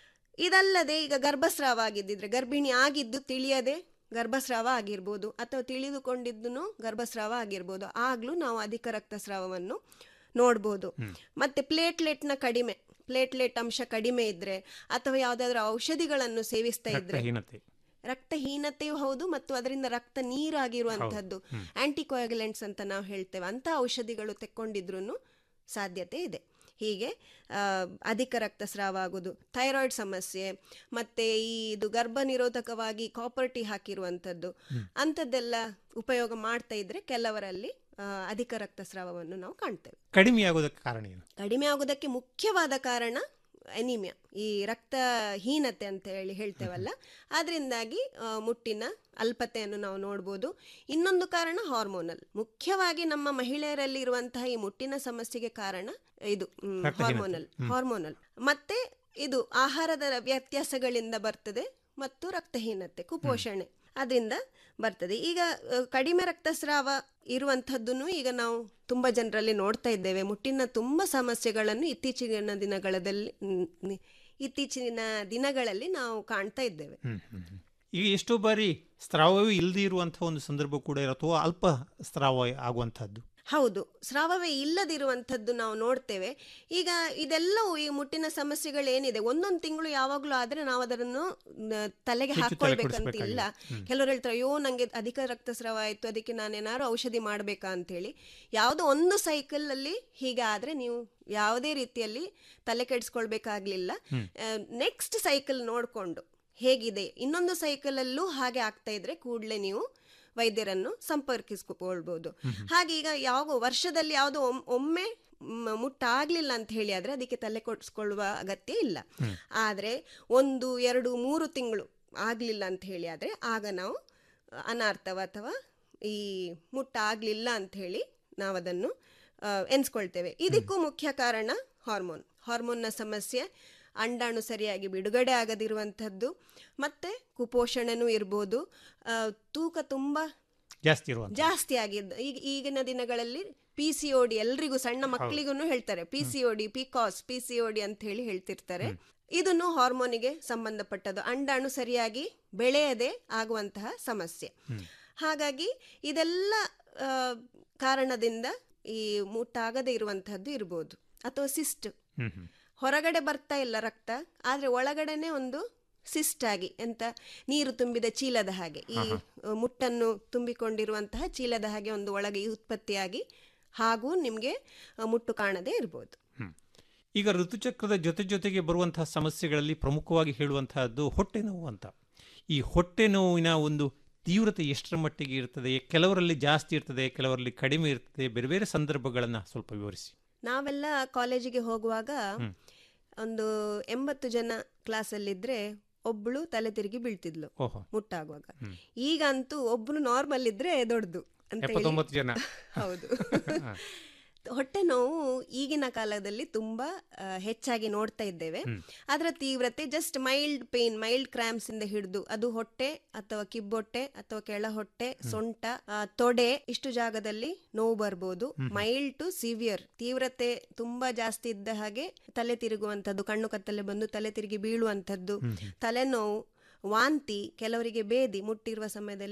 ಇದಲ್ಲದೆ ಈಗ ಗರ್ಭಸ್ರಾವ ಆಗಿದ್ದಿದ್ರೆ ಗರ್ಭಿಣಿ ಆಗಿದ್ದು ತಿಳಿಯದೆ ಗರ್ಭಸ್ರಾವ ಆಗಿರ್ಬೋದು ಅಥವಾ ತಿಳಿದುಕೊಂಡಿದ್ದು ಗರ್ಭಸ್ರಾವ ಆಗಿರ್ಬೋದು ಆಗ್ಲೂ ನಾವು ಅಧಿಕ ರಕ್ತಸ್ರಾವವನ್ನು ನೋಡ್ಬೋದು ಮತ್ತೆ ಪ್ಲೇಟ್ಲೆಟ್ನ ಕಡಿಮೆ ಪ್ಲೇಟ್ಲೆಟ್ ಅಂಶ ಕಡಿಮೆ ಇದ್ರೆ ಅಥವಾ ಯಾವುದಾದ್ರೂ ಔಷಧಿಗಳನ್ನು ಸೇವಿಸ್ತಾ ಇದ್ರೆ ರಕ್ತಹೀನತೆ ರಕ್ತಹೀನತೆಯೂ ಹೌದು ಮತ್ತು ಅದರಿಂದ ರಕ್ತ ನೀರಾಗಿರುವಂತಹದ್ದು ಆಂಟಿಕೋಯಾಗುಲೆಂಟ್ಸ್ ಅಂತ ನಾವು ಹೇಳ್ತೇವೆ ಅಂತ ಔಷಧಿಗಳು ತೆಕ್ಕೊಂಡಿದ್ರು ಸಾಧ್ಯತೆ ಇದೆ ಹೀಗೆ ಆ, ಅಧಿಕ ರಕ್ತಸ್ರಾವ ಆಗೋದು ಥೈರಾಯ್ಡ್ ಸಮಸ್ಯೆ ಮತ್ತೆ ಈ ಇದು ಗರ್ಭ ನಿರೋಧಕವಾಗಿ ಕಾಪರ್ ಟೀ ಹಾಕಿರುವಂಥದ್ದು ಅಂಥದ್ದೆಲ್ಲ ಉಪಯೋಗ ಮಾಡ್ತಾ ಇದ್ರೆ ಕೆಲವರಲ್ಲಿ ಆ, ಅಧಿಕ ರಕ್ತಸ್ರಾವವನ್ನು ನಾವು ಕಾಣ್ತೇವೆ ಕಡಿಮೆ ಆಗೋದಕ್ಕೆ ಕಾರಣ ಏನು ಕಡಿಮೆ ಆಗೋದಕ್ಕೆ ಮುಖ್ಯವಾದ ಕಾರಣ ಅನಿಮಿಯಾ ಈ ರಕ್ತಹೀನತೆ ಅಂತ ಹೇಳಿ ಹೇಳ್ತೇವಲ್ಲ ಅದರಿಂದಾಗಿ ಆ, ಮುಟ್ಟಿನ ಅಲ್ಪತೆಯನ್ನು ನಾವು ನೋಡ್ಬೋದು ಇನ್ನೊಂದು ಕಾರಣ ಹಾರ್ಮೋನಲ್ ಮುಖ್ಯವಾಗಿ ನಮ್ಮ ಮಹಿಳೆಯರಲ್ಲಿ ಇರುವಂತಹ ಈ ಮುಟ್ಟಿನ ಸಮಸ್ಯೆಗೆ ಕಾರಣ ಇದು ಮ್, ರಕ್ತಹೀನತೆ. ಹಾರ್ಮೋನಲ್ ಹಾರ್ಮೋನಲ್ ಮತ್ತೆ ಇದು ಆಹಾರದ ವ್ಯತ್ಯಾಸಗಳಿಂದ ಬರ್ತದೆ ಮತ್ತು ರಕ್ತಹೀನತೆ ಕುಪೋಷಣೆ ಅದರಿಂದ ಬರ್ತದೆ ಈಗ ಆ, ಕಡಿಮೆ ರಕ್ತಸ್ರಾವ ಇರುವಂಥದ್ದನ್ನು ಈಗ ನಾವು ತುಂಬಾ ಜನರಲ್ಲಿ ನೋಡ್ತಾ ಇದ್ದೇವೆ ಮುಟ್ಟಿನ ತುಂಬ ಸಮಸ್ಯೆಗಳನ್ನು ಇತ್ತೀಚಿನ ದಿನಗಳಲ್ಲಿ ಮ್, ಇತ್ತೀಚಿನ ದಿನಗಳಲ್ಲಿ ನಾವು ಕಾಣ್ತಾ ಇದ್ದೇವೆ ಹ್ಮ್, ಹ್ಮ್, ಹ್ಮ್. ಈಗ ಎಷ್ಟೋ ಬಾರಿ ಸ್ರಾವವೇ ಇಲ್ಲದೆ ಇರುವಂತಹ ಒಂದು ಸಂದರ್ಭ ಕೂಡ ಇರೋ ಅಥವಾ ಅಲ್ಪ ಸ್ರಾವ ಆಗುವಂತಹದ್ದು ಹೌದು ಸ್ರಾವವೇ ಇಲ್ಲದಿರುವಂಥದ್ದು ನಾವು ನೋಡ್ತೇವೆ ಈಗ ಇದೆಲ್ಲವೂ ಈ ಮುಟ್ಟಿನ ಸಮಸ್ಯೆಗಳೇನಿದೆ ಒಂದೊಂದು ತಿಂಗಳು ಯಾವಾಗಲೂ ಆದ್ರೆ ನಾವು ಅದನ್ನು ನ, ತಲೆಗೆ ಹೆಚ್ಚು ತಲೆ ಹಾಕೊಳ್ಬೇಕಂತ ಇಲ್ಲ ಕೆಲವರು ಹೇಳ್ತಾರೆ ಅಯ್ಯೋ ನಂಗೆ ಅಧಿಕ ರಕ್ತಸ್ರಾವ ಆಯ್ತು ಅದಕ್ಕೆ ನಾನೇನಾದ್ರು ಔಷಧಿ ಮಾಡ್ಬೇಕಾ ಅಂತೇಳಿ ಯಾವುದೋ ಒಂದು ಸೈಕಲ್ ಅಲ್ಲಿ ಹೀಗೆ ಆದ್ರೆ ನೀವು ಯಾವುದೇ ರೀತಿಯಲ್ಲಿ ತಲೆ ಕೆಡಿಸ್ಕೊಳ್ಬೇಕಾಗ್ಲಿಲ್ಲ ನೆಕ್ಸ್ಟ್ ಸೈಕಲ್ ನೋಡ್ಕೊಂಡು ಹೇಗಿದೆ ಇನ್ನೊಂದು ಸೈಕಲ್ ಅಲ್ಲೂ ಹಾಗೆ ಆಗ್ತಾ ಇದ್ರೆ ಕೂಡಲೇ ನೀವು ವೈದ್ಯರನ್ನು ಸಂಪರ್ಕಿಸ್ಕೊಳ್ಬಹುದು ಹಾಗೆ ಈಗ ಯಾವ ವರ್ಷದಲ್ಲಿ ಯಾವುದೋ ಒಮ್- ಒಮ್ಮೆ ಮ್, ಮುಟ್ಟಾಗ್ಲಿಲ್ಲ ಅಂತ ಹೇಳಿ ಆದ್ರೆ ಅದಕ್ಕೆ ತಲೆ ಕೊಡಿಸ್ಕೊಳ್ಳುವ ಅಗತ್ಯ ಇಲ್ಲ ಆದ್ರೆ ಒಂದು ಎರಡು ಮೂರು ತಿಂಗಳು ಆಗ್ಲಿಲ್ಲ ಅಂತ ಹೇಳಿ ಆದ್ರೆ ಆಗ ನಾವು ಅನಾರ್ಥವ ಅಥವಾ ಈ ಮುಟ್ಟಾಗ್ಲಿಲ್ಲ ಅಂತ ಹೇಳಿ ನಾವು ಅದನ್ನು ಆ, ಎನ್ಸ್ಕೊಳ್ತೇವೆ ಇದಕ್ಕೂ ಮುಖ್ಯ ಕಾರಣ ಹಾರ್ಮೋನ್ ಹಾರ್ಮೋನ್ನ ಸಮಸ್ಯೆ ಅಂಡಾಣು ಸರಿಯಾಗಿ ಬಿಡುಗಡೆ ಆಗದಿರುವಂಥದ್ದು ಮತ್ತೆ ಕುಪೋಷಣನೂ ಇರ್ಬೋದು ಆ, ತೂಕ ತುಂಬ ಜಾಸ್ತಿ ಇರುವಂತ ಜಾಸ್ತಿ ಆಗಿದ್ದು ಈಗ ಈಗಿನ ದಿನಗಳಲ್ಲಿ ಪಿ ಸಿ ಓ ಡಿ ಎಲ್ರಿಗೂ ಸಣ್ಣ ಮಕ್ಕಳಿಗೂ ಹೇಳ್ತಾರೆ ಪಿ ಸಿ ಓ ಡಿ ಪಿಕಾಸ್ ಪಿ ಸಿ ಓ ಡಿ ಅಂತ ಹೇಳಿ ಹೇಳ್ತಿರ್ತಾರೆ ಇದನ್ನು ಹಾರ್ಮೋನಿಗೆ ಸಂಬಂಧಪಟ್ಟದ್ದು ಅಂಡಾಣು ಸರಿಯಾಗಿ ಬೆಳೆಯದೆ ಆಗುವಂತಹ ಸಮಸ್ಯೆ ಹಾಗಾಗಿ ಇದೆಲ್ಲ ಆ, ಕಾರಣದಿಂದ ಈ ಮುಟ್ಟಾಗದೇ ಇರುವಂತಹದ್ದು ಇರ್ಬೋದು ಅಥವಾ ಸಿಸ್ಟ್ ಹ್ಮ್ ಹ್ಮ್ ಹೊರಗಡೆ ಬರ್ತಾ ಇಲ್ಲ ರಕ್ತ ಆದ್ರೆ ಒಳಗಡೆನೆ ಒಂದು ಸಿಸ್ಟ್ ಆಗಿ ಎಂತ ನೀರು ತುಂಬಿದ ಚೀಲದ ಹಾಗೆ ಈ ಅ, ಮುಟ್ಟನ್ನು ತುಂಬಿಕೊಂಡಿರುವಂತಹ ಚೀಲದ ಹಾಗೆ ಒಂದು ಒಳಗೆ ಉತ್ಪತ್ತಿಯಾಗಿ ಹಾಗೂ ನಿಮಗೆ ಮುಟ್ಟು ಕಾಣದೇ ಇರ್ಬೋದು ಹ್ಮ್. ಈಗ ಋತುಚಕ್ರದ ಜೊತೆ ಜೊತೆಗೆ ಬರುವಂತಹ ಸಮಸ್ಯೆಗಳಲ್ಲಿ ಪ್ರಮುಖವಾಗಿ ಹೇಳುವಂತಹದ್ದು ಹೊಟ್ಟೆ ನೋವು ಅಂತ ಈ ಹೊಟ್ಟೆ ನೋವಿನ ಒಂದು ತೀವ್ರತೆ ಎಷ್ಟರ ಮಟ್ಟಿಗೆ ಇರ್ತದೆ ಕೆಲವರಲ್ಲಿ ಜಾಸ್ತಿ ಇರ್ತದೆ ಕೆಲವರಲ್ಲಿ ಕಡಿಮೆ ಇರ್ತದೆ ಬೇರೆ ಬೇರೆ ಸಂದರ್ಭಗಳನ್ನು ಸ್ವಲ್ಪ ವಿವರಿಸಿ ನಾವೆಲ್ಲ ಕಾಲೇಜಿಗೆ ಹೋಗುವಾಗ ಒಂದು ಎಂಬತ್ತು ಜನ ಕ್ಲಾಸಲ್ಲಿದ್ರೆ ಒಬ್ಳು ತಲೆ ತಿರುಗಿ ಬೀಳ್ತಿದ್ಲು ಓಹೋ ಮುಟ್ಟಾಗುವಾಗ ಈಗಂತೂ ಒಬ್ರು ನಾರ್ಮಲ್ ಇದ್ರೆ ದೊಡ್ಡದು ಅಂತ ಹೇಳಿ ಎಪ್ಪತ್ತೊಂಬತ್ತು ಜನ ಹೌದು ಹೊಟ್ಟೆ ನೋವು ಈಗಿನ ಕಾಲದಲ್ಲಿ ತುಂಬಾ ಆ, ಹೆಚ್ಚಾಗಿ ನೋಡ್ತಾ ಇದ್ದೇವೆ ಅದರ ತೀವ್ರತೆ just mild pain mild cramps ಇಂದ ಹಿಡಿದು ಅದು ಹೊಟ್ಟೆ ಅಥವಾ ಕಿಬ್ಬೊಟ್ಟೆ ಅಥವಾ ಕೆಳ ಹೊಟ್ಟೆ ಸೊಂಟ ಆ, ತೊಡೆ ಇಷ್ಟು ಜಾಗದಲ್ಲಿ ನೋವು ಬರ್ಬೋದು ಮೈಲ್ಡ್ ಟು ಸಿವಿಯರ್ ತೀವ್ರತೆ ತುಂಬಾ ಜಾಸ್ತಿ ಇದ್ದ ಹಾಗೆ ತಲೆ ತಿರುಗುವಂಥದ್ದು ಕಣ್ಣು ಕತ್ತಲೆ ಬಂದು ತಲೆ ತಿರುಗಿ ಬೀಳುವಂಥದ್ದು ತಲೆನೋವು ವಾಂತಿ ಕೆಲವರಿಗೆ ಬೇದಿ ಮುಟ್ಟಿರುವ ಸಮಯದಲ್ಲಿ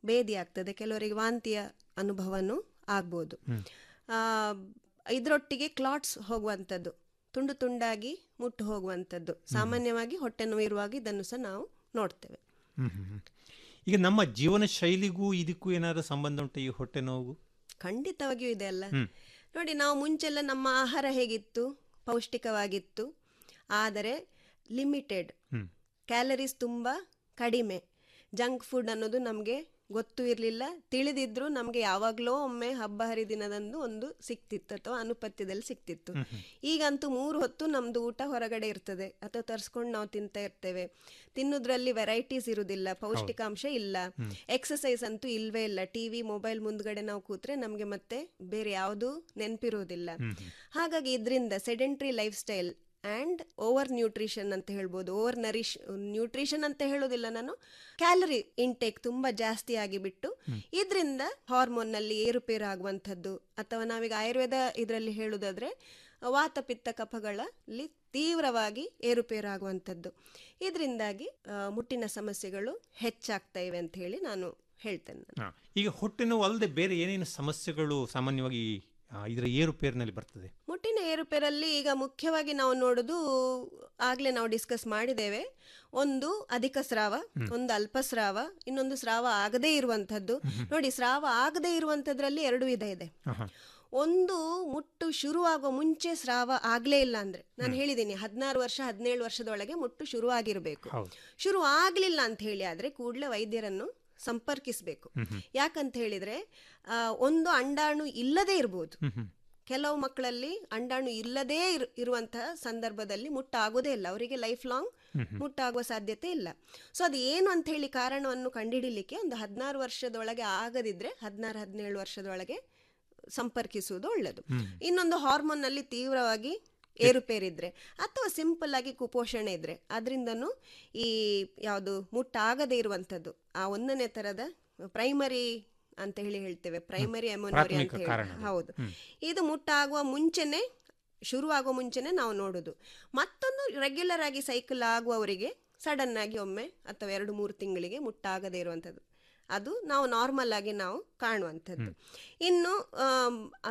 ಬೇದಿ ಆಗ್ತದೆ ಕೆಲವರಿಗೆ ವಾಂತಿಯ ಅನುಭವನೂ ಆಗ್ಬೋದು ಆ, ಇದರೊಟ್ಟಿಗೆ ಕ್ಲಾಟ್ಸ್ ಹೋಗುವಂಥದ್ದು ತುಂಡು ತುಂಡಾಗಿ ಮುಟ್ಟು ಹೋಗುವಂಥದ್ದು ಸಾಮಾನ್ಯವಾಗಿ ಹೊಟ್ಟೆ ನೋವು ಇರುವಾಗ ಇದನ್ನು ಸಹ ನಾವು ನೋಡ್ತೇವೆ ಹ್ಮ್, ಹ್ಮ್, ಹ್ಮ್. ಈಗ ನಮ್ಮ ಜೀವನ ಶೈಲಿಗೂ ಇದಕ್ಕೂ ಏನಾದ್ರು ಸಂಬಂಧ ಉಂಟು ಈ ಹೊಟ್ಟೆ ನೋವು ಖಂಡಿತವಾಗಿಯೂ ಇದೆ ಅಲ್ಲ ಹ್ಮ್. ನೋಡಿ ನಾವು ಮುಂಚೆಲ್ಲ ನಮ್ಮ ಆಹಾರ ಹೇಗಿತ್ತು ಪೌಷ್ಟಿಕವಾಗಿತ್ತು ಆದರೆ ಲಿಮಿಟೆಡ್ ಹ್ಮ್. ಕ್ಯಾಲರೀಸ್ ತುಂಬ ಕಡಿಮೆ ಜಂಕ್ ಫುಡ್ ಅನ್ನೋದು ನಮಗೆ ಗೊತ್ತೂ ಇರಲಿಲ್ಲ ತಿಳಿದಿದ್ರು ನಮಗೆ ಯಾವಾಗಲೋ ಒಮ್ಮೆ ಹಬ್ಬ ಹರಿದಿನದಂದು ಒಂದು ಸಿಕ್ತಿತ್ತು ಅಥವಾ ಅನುಪತ್ಯದಲ್ಲಿ ಸಿಕ್ತಿತ್ತು ಈಗಂತೂ ಮೂರು ಹೊತ್ತು ನಮ್ದು ಊಟ ಹೊರಗಡೆ ಇರ್ತದೆ ಅಥವಾ ತರಿಸ್ಕೊಂಡು ನಾವು ತಿಂತಾ ಇರ್ತೇವೆ ತಿನ್ನೋದ್ರಲ್ಲಿ ವೆರೈಟೀಸ್ ಇರುವುದಿಲ್ಲ ಪೌಷ್ಟಿಕಾಂಶ ಇಲ್ಲ ಎಕ್ಸಸೈಸ್ ಅಂತೂ ಇಲ್ವೇ ಇಲ್ಲ ಟಿವಿ ಮೊಬೈಲ್ ಮುಂದ್ಗಡೆ ನಾವು ಕೂತ್ರೆ ನಮಗೆ ಮತ್ತೆ ಬೇರೆ ಯಾವುದು ನೆನಪಿರುವುದಿಲ್ಲ ಹಾಗಾಗಿ ಇದರಿಂದ sedentary lifestyle and over nutrition ಅಂತ ಹೇಳ್ಬೋದು ಓವರ್ ನರಿಶ್ ನ್ಯೂಟ್ರಿಷನ್ ಅಂತ ಹೇಳೋದಿಲ್ಲ ನಾನು ಕ್ಯಾಲರಿ ಇಂಟೇಕ್ ತುಂಬ ಜಾಸ್ತಿ ಆಗಿಬಿಟ್ಟು ಇದರಿಂದ ಹಾರ್ಮೋನ್ನಲ್ಲಿ ಏರುಪೇರು ಆಗುವಂಥದ್ದು ಅಥವಾ ನಾವೀಗ ಆಯುರ್ವೇದ ಇದರಲ್ಲಿ ಹೇಳೋದಾದ್ರೆ ವಾತ ಪಿತ್ತ ಕಫಗಳಲ್ಲಿ ತೀವ್ರವಾಗಿ ಏರುಪೇರು ಆಗುವಂಥದ್ದು ಇದರಿಂದಾಗಿ ಆ, ಮುಟ್ಟಿನ ಸಮಸ್ಯೆಗಳು ಹೆಚ್ಚಾಗ್ತಾ ಇವೆ ಅಂತ ಹೇಳಿ ನಾನು ಹೇಳ್ತೇನೆ ನಾನು. ಹಾ. ಈಗ ಹೊಟ್ಟೆ ನೋವು ಅಲ್ಲದೆ ಬೇರೆ ಏನೇನು ಸಮಸ್ಯೆಗಳು ಸಾಮಾನ್ಯವಾಗಿ ಆ, ಇದರ ಏರುಪೇರಿನಲ್ಲಿ ಬರ್ತದೆ ಮುಟ್ಟಿನ ಏರುಪೇರಲ್ಲಿ ಈಗ ಮುಖ್ಯವಾಗಿ ನಾವು ನೋಡೋದು ಆಗ್ಲೇ ನಾವು ಡಿಸ್ಕಸ್ ಮಾಡಿದ್ದೇವೆ ಒಂದು ಅಧಿಕ ಸ್ರಾವ ಒಂದು ಅಲ್ಪ ಸ್ರಾವ ಇನ್ನೊಂದು ಸ್ರಾವ ಆಗದೇ ಇರುವಂತದ್ದು ನೋಡಿ ಸ್ರಾವ ಆಗದೇ ಇರುವಂತದ್ರಲ್ಲಿ ಎರಡು ವಿಧ ಇದೆ ಆಹಾ. ಒಂದು ಮುಟ್ಟು ಶುರುವಾಗುವ ಮುಂಚೆ ಸ್ರಾವ ಆಗ್ಲೇ ಇಲ್ಲ ಅಂದ್ರೆ ನಾನು ಹೇಳಿದ್ದೀನಿ ಹದಿನಾರು ವರ್ಷ ಹದಿನೇಳು ವರ್ಷದೊಳಗೆ ಮುಟ್ಟು ಶುರು ಆಗಿರಬೇಕು ಹೌದು. ಶುರು ಆಗ್ಲಿಲ್ಲ ಅಂತ ಹೇಳಿ ಆದ್ರೆ ಕೂಡಲೇ ವೈದ್ಯರನ್ನು ಸಂಪರ್ಕಿಸಬೇಕು ಯಾಕಂತ ಹೇಳಿದ್ರೆ ಆ, ಒಂದು ಅಂಡಾಣು ಇಲ್ಲದೇ ಇರ್ಬೋದು ಕೆಲವು ಮಕ್ಕಳಲ್ಲಿ ಅಂಡಾಣು ಇಲ್ಲದೇ ಇರು ಇರುವಂತಹ ಸಂದರ್ಭದಲ್ಲಿ ಮುಟ್ಟಾಗೋದೇ ಇಲ್ಲ ಅವರಿಗೆ ಲೈಫ್ ಲಾಂಗ್ ಮುಟ್ಟಾಗುವ ಸಾಧ್ಯತೆ ಇಲ್ಲ ಸೊ ಅದು ಏನು ಅಂತ ಹೇಳಿ ಕಾರಣವನ್ನು ಕಂಡುಹಿಡಿಲಿಕ್ಕೆ ಒಂದು ಹದಿನಾರು ವರ್ಷದೊಳಗೆ ಆಗದಿದ್ರೆ ಹದಿನಾರು ಹದಿನೇಳು ವರ್ಷದೊಳಗೆ ಸಂಪರ್ಕಿಸುವುದು ಒಳ್ಳೆಯದು ಇನ್ನೊಂದು ಹಾರ್ಮೋನ್ನಲ್ಲಿ ತೀವ್ರವಾಗಿ ಏರುಪೇರಿದ್ರೆ ಅಥವಾ ಸಿಂಪಲ್ ಆಗಿ ಕುಪೋಷಣೆ ಇದ್ರೆ ಅದರಿಂದನೂ ಈ ಯಾವುದು ಮುಟ್ಟಾಗದೇ ಇರುವಂಥದ್ದು ಆ ಒಂದನೇ ತರದ ಪ್ರೈಮರಿ ಅಂತ ಹೇಳಿ ಹೇಳ್ತೇವೆ ಪ್ರೈಮರಿ ಅಮೋನೋರಿ ಅಂತ ಪ್ರಾಥಮಿಕ ಹೇಳಿ ಕಾರಣ ಅದು. ಹೌದು ಇದು ಮುಟ್ಟಾಗುವ ಮುಂಚೆನೆ ಶುರುವಾಗುವ ಮುಂಚೆನೆ ನಾವು ನೋಡೋದು ಮತ್ತೊಂದು ರೆಗ್ಯುಲರ್ ಆಗಿ ಸೈಕಲ್ ಆಗುವವರಿಗೆ ಸಡನ್ ಆಗಿ ಒಮ್ಮೆ ಅಥವಾ ಎರಡು ಮೂರು ತಿಂಗಳಿಗೆ ಮುಟ್ಟಾಗದೇ ಇರುವಂಥದ್ದು ಅದು ನಾವು ನಾರ್ಮಲ್ ಆಗಿ ನಾವು ಕಾಣುವಂಥದ್ದು ಇನ್ನು ಆಮ್, ಆ,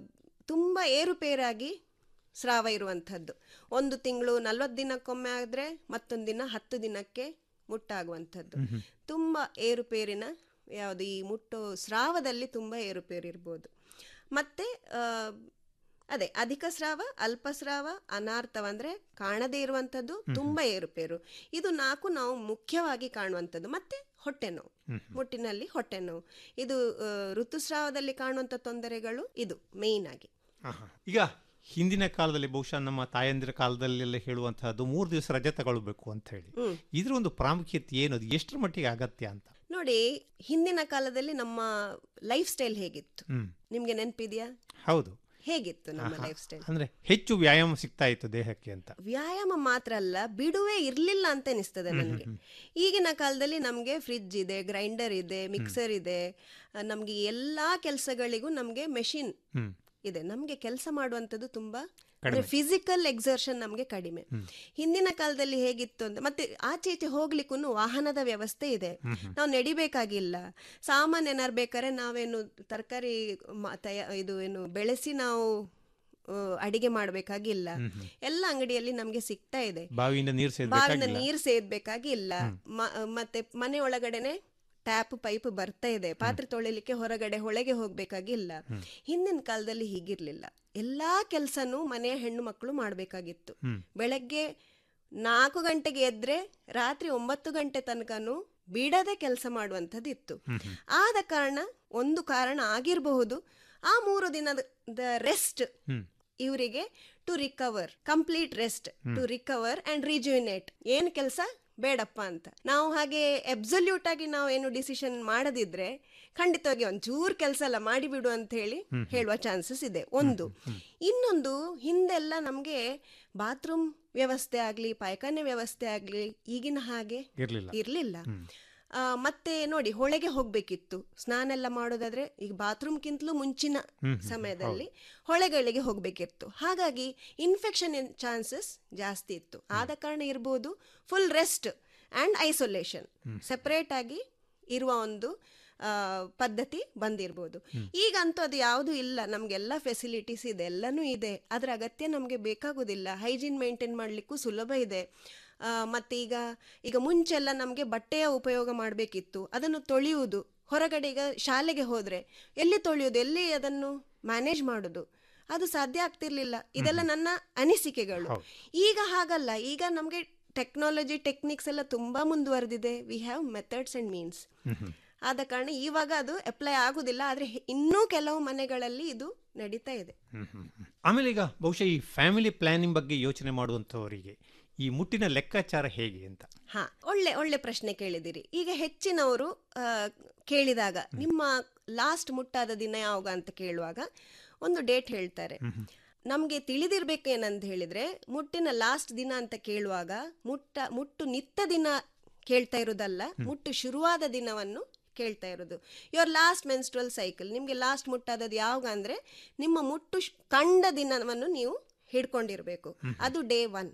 ತುಂಬ ಏರುಪೇರಾಗಿ ಸ್ರಾವ ಇರುವಂಥದ್ದು ಒಂದು ತಿಂಗಳು ನಲ್ವತ್ತು ದಿನಕ್ಕೊಮ್ಮೆ ಆದರೆ ಮತ್ತೊಂದು ದಿನ ಹತ್ತು ದಿನಕ್ಕೆ ಮುಟ್ಟಾಗುವಂಥದ್ದು ತುಂಬ ಏರುಪೇರಿನ ಯಾವುದು ಈ ಮುಟ್ಟು ಸ್ರಾವದಲ್ಲಿ ತುಂಬ ಏರುಪೇರು ಇರ್ಬೋದು ಮತ್ತೆ ಆ, ಅದೇ ಅಧಿಕ ಸ್ರಾವ ಅಲ್ಪ ಸ್ರಾವ ಅನಾರ್ಥವ ಅಂದ್ರೆ ಕಾಣದೇ ಇರುವಂಥದ್ದು ತುಂಬ ಏರುಪೇರು ಇದು ನಾಲ್ಕು ನಾವು ಮುಖ್ಯವಾಗಿ ಕಾಣುವಂಥದ್ದು ಮತ್ತೆ ಹೊಟ್ಟೆ ನೋವು ಮುಟ್ಟಿನಲ್ಲಿ ಹೊಟ್ಟೆ ನೋವು ಇದು ಆ, ಋತುಸ್ರಾವದಲ್ಲಿ ಕಾಣುವಂಥ ತೊಂದರೆಗಳು ಇದು ಮೇಯ್ನ್ ಆಗಿ ಆಹಾ. ಈಗ ಹಿಂದಿನ ಕಾಲದಲ್ಲಿ ಬಹುಶಃ ನಮ್ಮ ತಾಯಂದಿರ ಕಾಲದಲ್ಲೆಲ್ಲ ಹೇಳುವಂತಹದ್ದು ಮೂರು ದಿವಸ ರಜೆ ತಗೊಳ್ಬೇಕು ಅಂತ ಹೇಳಿ ಇದ್ರ ಒಂದು ಪ್ರಾಮುಖ್ಯತೆ ಏನು ಅದು ಎಷ್ಟರ ಮಟ್ಟಿಗೆ ಅಗತ್ಯ ಅಂತ ನೋಡಿ ಹಿಂದಿನ ಕಾಲದಲ್ಲಿ ನಮ್ಮ ಲೈಫ್ ಸ್ಟೈಲ್ ಹೇಗಿತ್ತು ಹ್ಮ್ ನಿಮ್ಗೆ ನೆನಪಿದೆಯಾ ಹೌದು ಹೇಗಿತ್ತು ನಮ್ಮ ಆಹಾ. ಲೈಫ್ ಸ್ಟೈಲ್ ಅಂದ್ರೆ ಹೆಚ್ಚು ವ್ಯಾಯಾಮ ಸಿಗ್ತಾ ಇತ್ತು ದೇಹಕ್ಕೆ ಅಂತ ವ್ಯಾಯಾಮ ಮಾತ್ರ ಅಲ್ಲ ಬಿಡುವೇ ಇರ್ಲಿಲ್ಲ ಅಂತ ಅನಿಸ್ತದೆ ನನಗೆ ಈಗಿನ ಕಾಲದಲ್ಲಿ ನಮಗೆ ಫ್ರಿಡ್ಜ್ ಇದೆ ಗ್ರೈಂಡರ್ ಇದೆ ಮಿಕ್ಸರ್ ಇದೆ ಆ, ನಮ್ಗೆ ಎಲ್ಲಾ ಕೆಲಸಗಳಿಗೂ ನಮಗೆ ಮೆಷಿನ್ ಹ್ಮ್ ಇದೆ ನಮಗೆ ಕೆಲಸ ಮಾಡುವಂಥದ್ದು ತುಂಬಾ ಅಂದ್ರೆ ಫಿಸಿಕಲ್ ಎಕ್ಸರ್ಷನ್ ನಮಗೆ ಕಡಿಮೆ ಹಿಂದಿನ ಕಾಲದಲ್ಲಿ ಹೇಗಿತ್ತು ಅಂತ ಮತ್ತೆ ಆಚೆ ಈಚೆ ಹೋಗ್ಲಿಕ್ಕೂ ವಾಹನದ ವ್ಯವಸ್ಥೆ ಇದೆ ನಾವು ನಡಿಬೇಕಾಗಿಲ್ಲ ಸಾಮಾನ್ಯ ಏನಾರು ಬೇಕಾದ್ರೆ ನಾವೇನು ತರಕಾರಿ ಇದು ಏನು ಬೆಳೆಸಿ ನಾವು ಆ, ಅಡಿಗೆ ಮಾಡಬೇಕಾಗಿಲ್ಲ ಎಲ್ಲ ಅಂಗಡಿಯಲ್ಲಿ ನಮಗೆ ಸಿಗ್ತಾ ಇದೆ ಬಾವಿಯಿಂದ ನೀರು ಬಾವಿನ ಸೇರ್ಬೇಕಾಗಿಲ್ಲ ನೀರು ಸೇದ್ಬೇಕಾಗಿಲ್ಲ ಮ- ಮತ್ತೆ ಮನೆ ಒಳಗಡೆನೆ ಟ್ಯಾಪ್ ಪೈಪ್ ಬರ್ತಾ ಇದೆ ಪಾತ್ರೆ ತೊಳಿಲಿಕ್ಕೆ ಹೊರಗಡೆ ಹೊಳೆಗೆ ಹೋಗ್ಬೇಕಾಗಿಲ್ಲ ಹಿಂದಿನ ಕಾಲದಲ್ಲಿ ಹೀಗಿರ್ಲಿಲ್ಲ ಎಲ್ಲಾ ಕೆಲ್ಸನೂ ಮನೆಯ ಹೆಣ್ಣು ಮಕ್ಕಳು ಮಾಡಬೇಕಾಗಿತ್ತು ಬೆಳಗ್ಗೆ ನಾಲ್ಕು ಗಂಟೆಗೆ ಎದ್ರೆ ರಾತ್ರಿ ಒಂಬತ್ತು ಗಂಟೆ ತನಕನೂ ಬಿಡದೆ ಕೆಲಸ ಮಾಡುವಂಥದ್ದು ಇತ್ತು ಆದ ಕಾರಣ ಒಂದು ಕಾರಣ ಆಗಿರಬಹುದು ಆ ಮೂರು ದಿನದ ರೆಸ್ಟ್ ಇವರಿಗೆ to recover complete rest to recover and rejuvenate ಏನ್ ಕೆಲಸ ಬೇಡಪ್ಪ ಅಂತ ನಾವು ಹಾಗೆ ಅಬ್ಸಲ್ಯೂಟ್ ಆಗಿ ನಾವು ಏನು ಡಿಸಿಷನ್ ಮಾಡದಿದ್ರೆ ಖಂಡಿತವಾಗಿ ಒಂಚೂರು ಕೆಲಸ ಎಲ್ಲ ಮಾಡಿಬಿಡು ಅಂತ ಹೇಳಿ ಹೇಳುವ ಚಾನ್ಸಸ್ ಇದೆ ಒಂದು ಇನ್ನೊಂದು ಹಿಂದೆಲ್ಲ ನಮಗೆ ಬಾತ್ರೂಮ್ ವ್ಯವಸ್ಥೆ ಆಗಲಿ ಪಾಯ್ಖಾನೆ ವ್ಯವಸ್ಥೆ ಆಗಲಿ ಈಗಿನ ಹಾಗೆ ಇರ್ಲಿಲ್ಲ ಇರಲಿಲ್ಲ ಮತ್ತೆ ನೋಡಿ ಹೊಳೆಗೆ ಹೋಗ್ಬೇಕಿತ್ತು ಸ್ನಾನ ಎಲ್ಲ ಮಾಡೋದಾದ್ರೆ ಈಗ ಬಾತ್ರೂಮ್ಗಿಂತಲೂ ಮುಂಚಿನ ಸಮಯದಲ್ಲಿ ಹೊಳೆಗಳಿಗೆ ಹೋಗ್ಬೇಕಿತ್ತು ಹಾಗಾಗಿ ಇನ್ಫೆಕ್ಷನ್ ಚಾನ್ಸಸ್ ಜಾಸ್ತಿ ಇತ್ತು ಆದ ಕಾರಣ ಇರ್ಬೋದು full rest and isolation separate ಆಗಿ ಇರುವ ಒಂದು ಆ, ಪದ್ಧತಿ ಬಂದಿರ್ಬೋದು ಈಗಂತೂ ಅದು ಯಾವುದು ಇಲ್ಲ ನಮಗೆಲ್ಲ ಫೆಸಿಲಿಟೀಸ್ ಇದೆ ಎಲ್ಲನೂ ಇದೆ ಅದರ ಅಗತ್ಯ ನಮಗೆ ಬೇಕಾಗೋದಿಲ್ಲ ಹೈಜೀನ್ ಮೇಂಟೈನ್ ಮಾಡಲಿಕ್ಕೂ ಸುಲಭ ಇದೆ ಆ, ಮತ್ತೆ ಈಗ ಈಗ ಮುಂಚೆಲ್ಲ ನಮಗೆ ಬಟ್ಟೆಯ ಉಪಯೋಗ ಮಾಡಬೇಕಿತ್ತು ಅದನ್ನು ತೊಳೆಯುವುದು ಹೊರಗಡೆ ಈಗ ಶಾಲೆಗೆ ಹೋದರೆ ಎಲ್ಲಿ ತೊಳೆಯುವುದು ಎಲ್ಲಿ ಅದನ್ನು ಮ್ಯಾನೇಜ್ ಮಾಡೋದು ಅದು ಸಾಧ್ಯ ಆಗ್ತಿರ್ಲಿಲ್ಲ ಇದೆಲ್ಲ ನನ್ನ ಅನಿಸಿಕೆಗಳು ಈಗ ಹಾಗಲ್ಲ ಈಗ ನಮಗೆ ಟೆಕ್ನಾಲಜಿ ಟೆಕ್ನಿಕ್ಸ್ ಎಲ್ಲ ತುಂಬಾ ಮುಂದುವರೆದಿದೆ we have methods and means ಆದ ಕಾರಣ ಇವಾಗ ಅದು ಅಪ್ಲೈ ಆಗುದಿಲ್ಲ ಆದ್ರೆ ಹೆ- ಇನ್ನೂ ಕೆಲವು ಮನೆಗಳಲ್ಲಿ ಇದು ನಡೀತಾ ಇದೆ ಹ್ಮ್, ಹ್ಮ್, ಹ್ಮ್. ಆಮೇಲೆ ಈಗ ಬಹುಶಃ ಈ ಫ್ಯಾಮಿಲಿ ಪ್ಲಾನಿಂಗ್ ಬಗ್ಗೆ ಯೋಚನೆ ಮಾಡುವಂಥವರಿಗೆ ಈ ಮುಟ್ಟಿನ ಲೆಕ್ಕಾಚಾರ ಹೇಗೆ ಅಂತ ಹಾ ಒಳ್ಳೆ ಒಳ್ಳೆ ಪ್ರಶ್ನೆ ಕೇಳಿದಿರಿ ಈಗ ಹೆಚ್ಚಿನವರು ಆ, ಕೇಳಿದಾಗ ನಿಮ್ಮ ಲಾಸ್ಟ್ ಮುಟ್ಟಾದ ದಿನ ಯಾವಾಗ ಅಂತ ಕೇಳುವಾಗ ಒಂದು ಡೇಟ್ ಹೇಳ್ತಾರೆ ನಮಗೆ ತಿಳಿದಿರ್ಬೇಕು ಏನಂತ ಹೇಳಿದ್ರೆ ಮುಟ್ಟಿನ ಲಾಸ್ಟ್ ದಿನ ಅಂತ ಕೇಳುವಾಗ ಮುಟ್ಟ ಮುಟ್ಟು ನಿತ್ತ ದಿನ ಕೇಳ್ತಾ ಇರೋದಲ್ಲ ಮುಟ್ಟು ಶುರುವಾದ ದಿನವನ್ನು ಕೇಳ್ತಾ ಇರೋದು ಯುವರ್ ಲಾಸ್ಟ್ ಮೆನ್ಸ್ಟ್ರಲ್ ಸೈಕಲ್ ನಿಮಗೆ ಲಾಸ್ಟ್ ಮುಟ್ಟಾದದ್ದು ಯಾವಾಗ ಅಂದ್ರೆ ನಿಮ್ಮ ಮುಟ್ಟು ಶ್- ಕಂಡ ದಿನವನ್ನು ನೀವು ಹಿಡ್ಕೊಂಡಿರ್ಬೇಕು ಅದು ಡೇ ಒನ್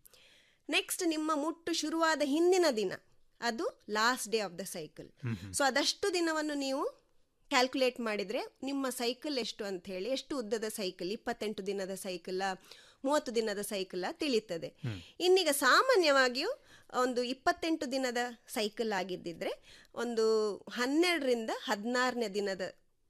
ನೆಕ್ಸ್ಟ್ ನಿಮ್ಮ ಮುಟ್ಟು ಶುರುವಾದ ಹಿಂದಿನ ದಿನ ಅದು last day of the cycle so ಅದಷ್ಟು ದಿನವನ್ನು ನೀವು ಕ್ಯಾಲ್ಕುಲೇಟ್ ಮಾಡಿದ್ರೆ ನಿಮ್ಮ ಸೈಕಲ್ ಎಷ್ಟು ಅಂತ ಹೇಳಿ ಎಷ್ಟು ಉದ್ದದ ಸೈಕಲ್ ಇಪ್ಪತ್ತೆಂಟು ದಿನದ ಸೈಕಲ್ ಮೂವತ್ತು ದಿನದ ಸೈಕಲ್ ತಿಳಿತದೆ ಇನ್ನೀಗ ಸಾಮಾನ್ಯವಾಗಿಯೂ ಒಂದು ಇಪ್ಪತ್ತೆಂಟು ದಿನದ ಸೈಕಲ್ ಆಗಿದ್ದಿದ್ರೆ ಒಂದು ಹನ್ನೆರಡರಿಂದ ಹದಿನಾರನೇ ದಿನದ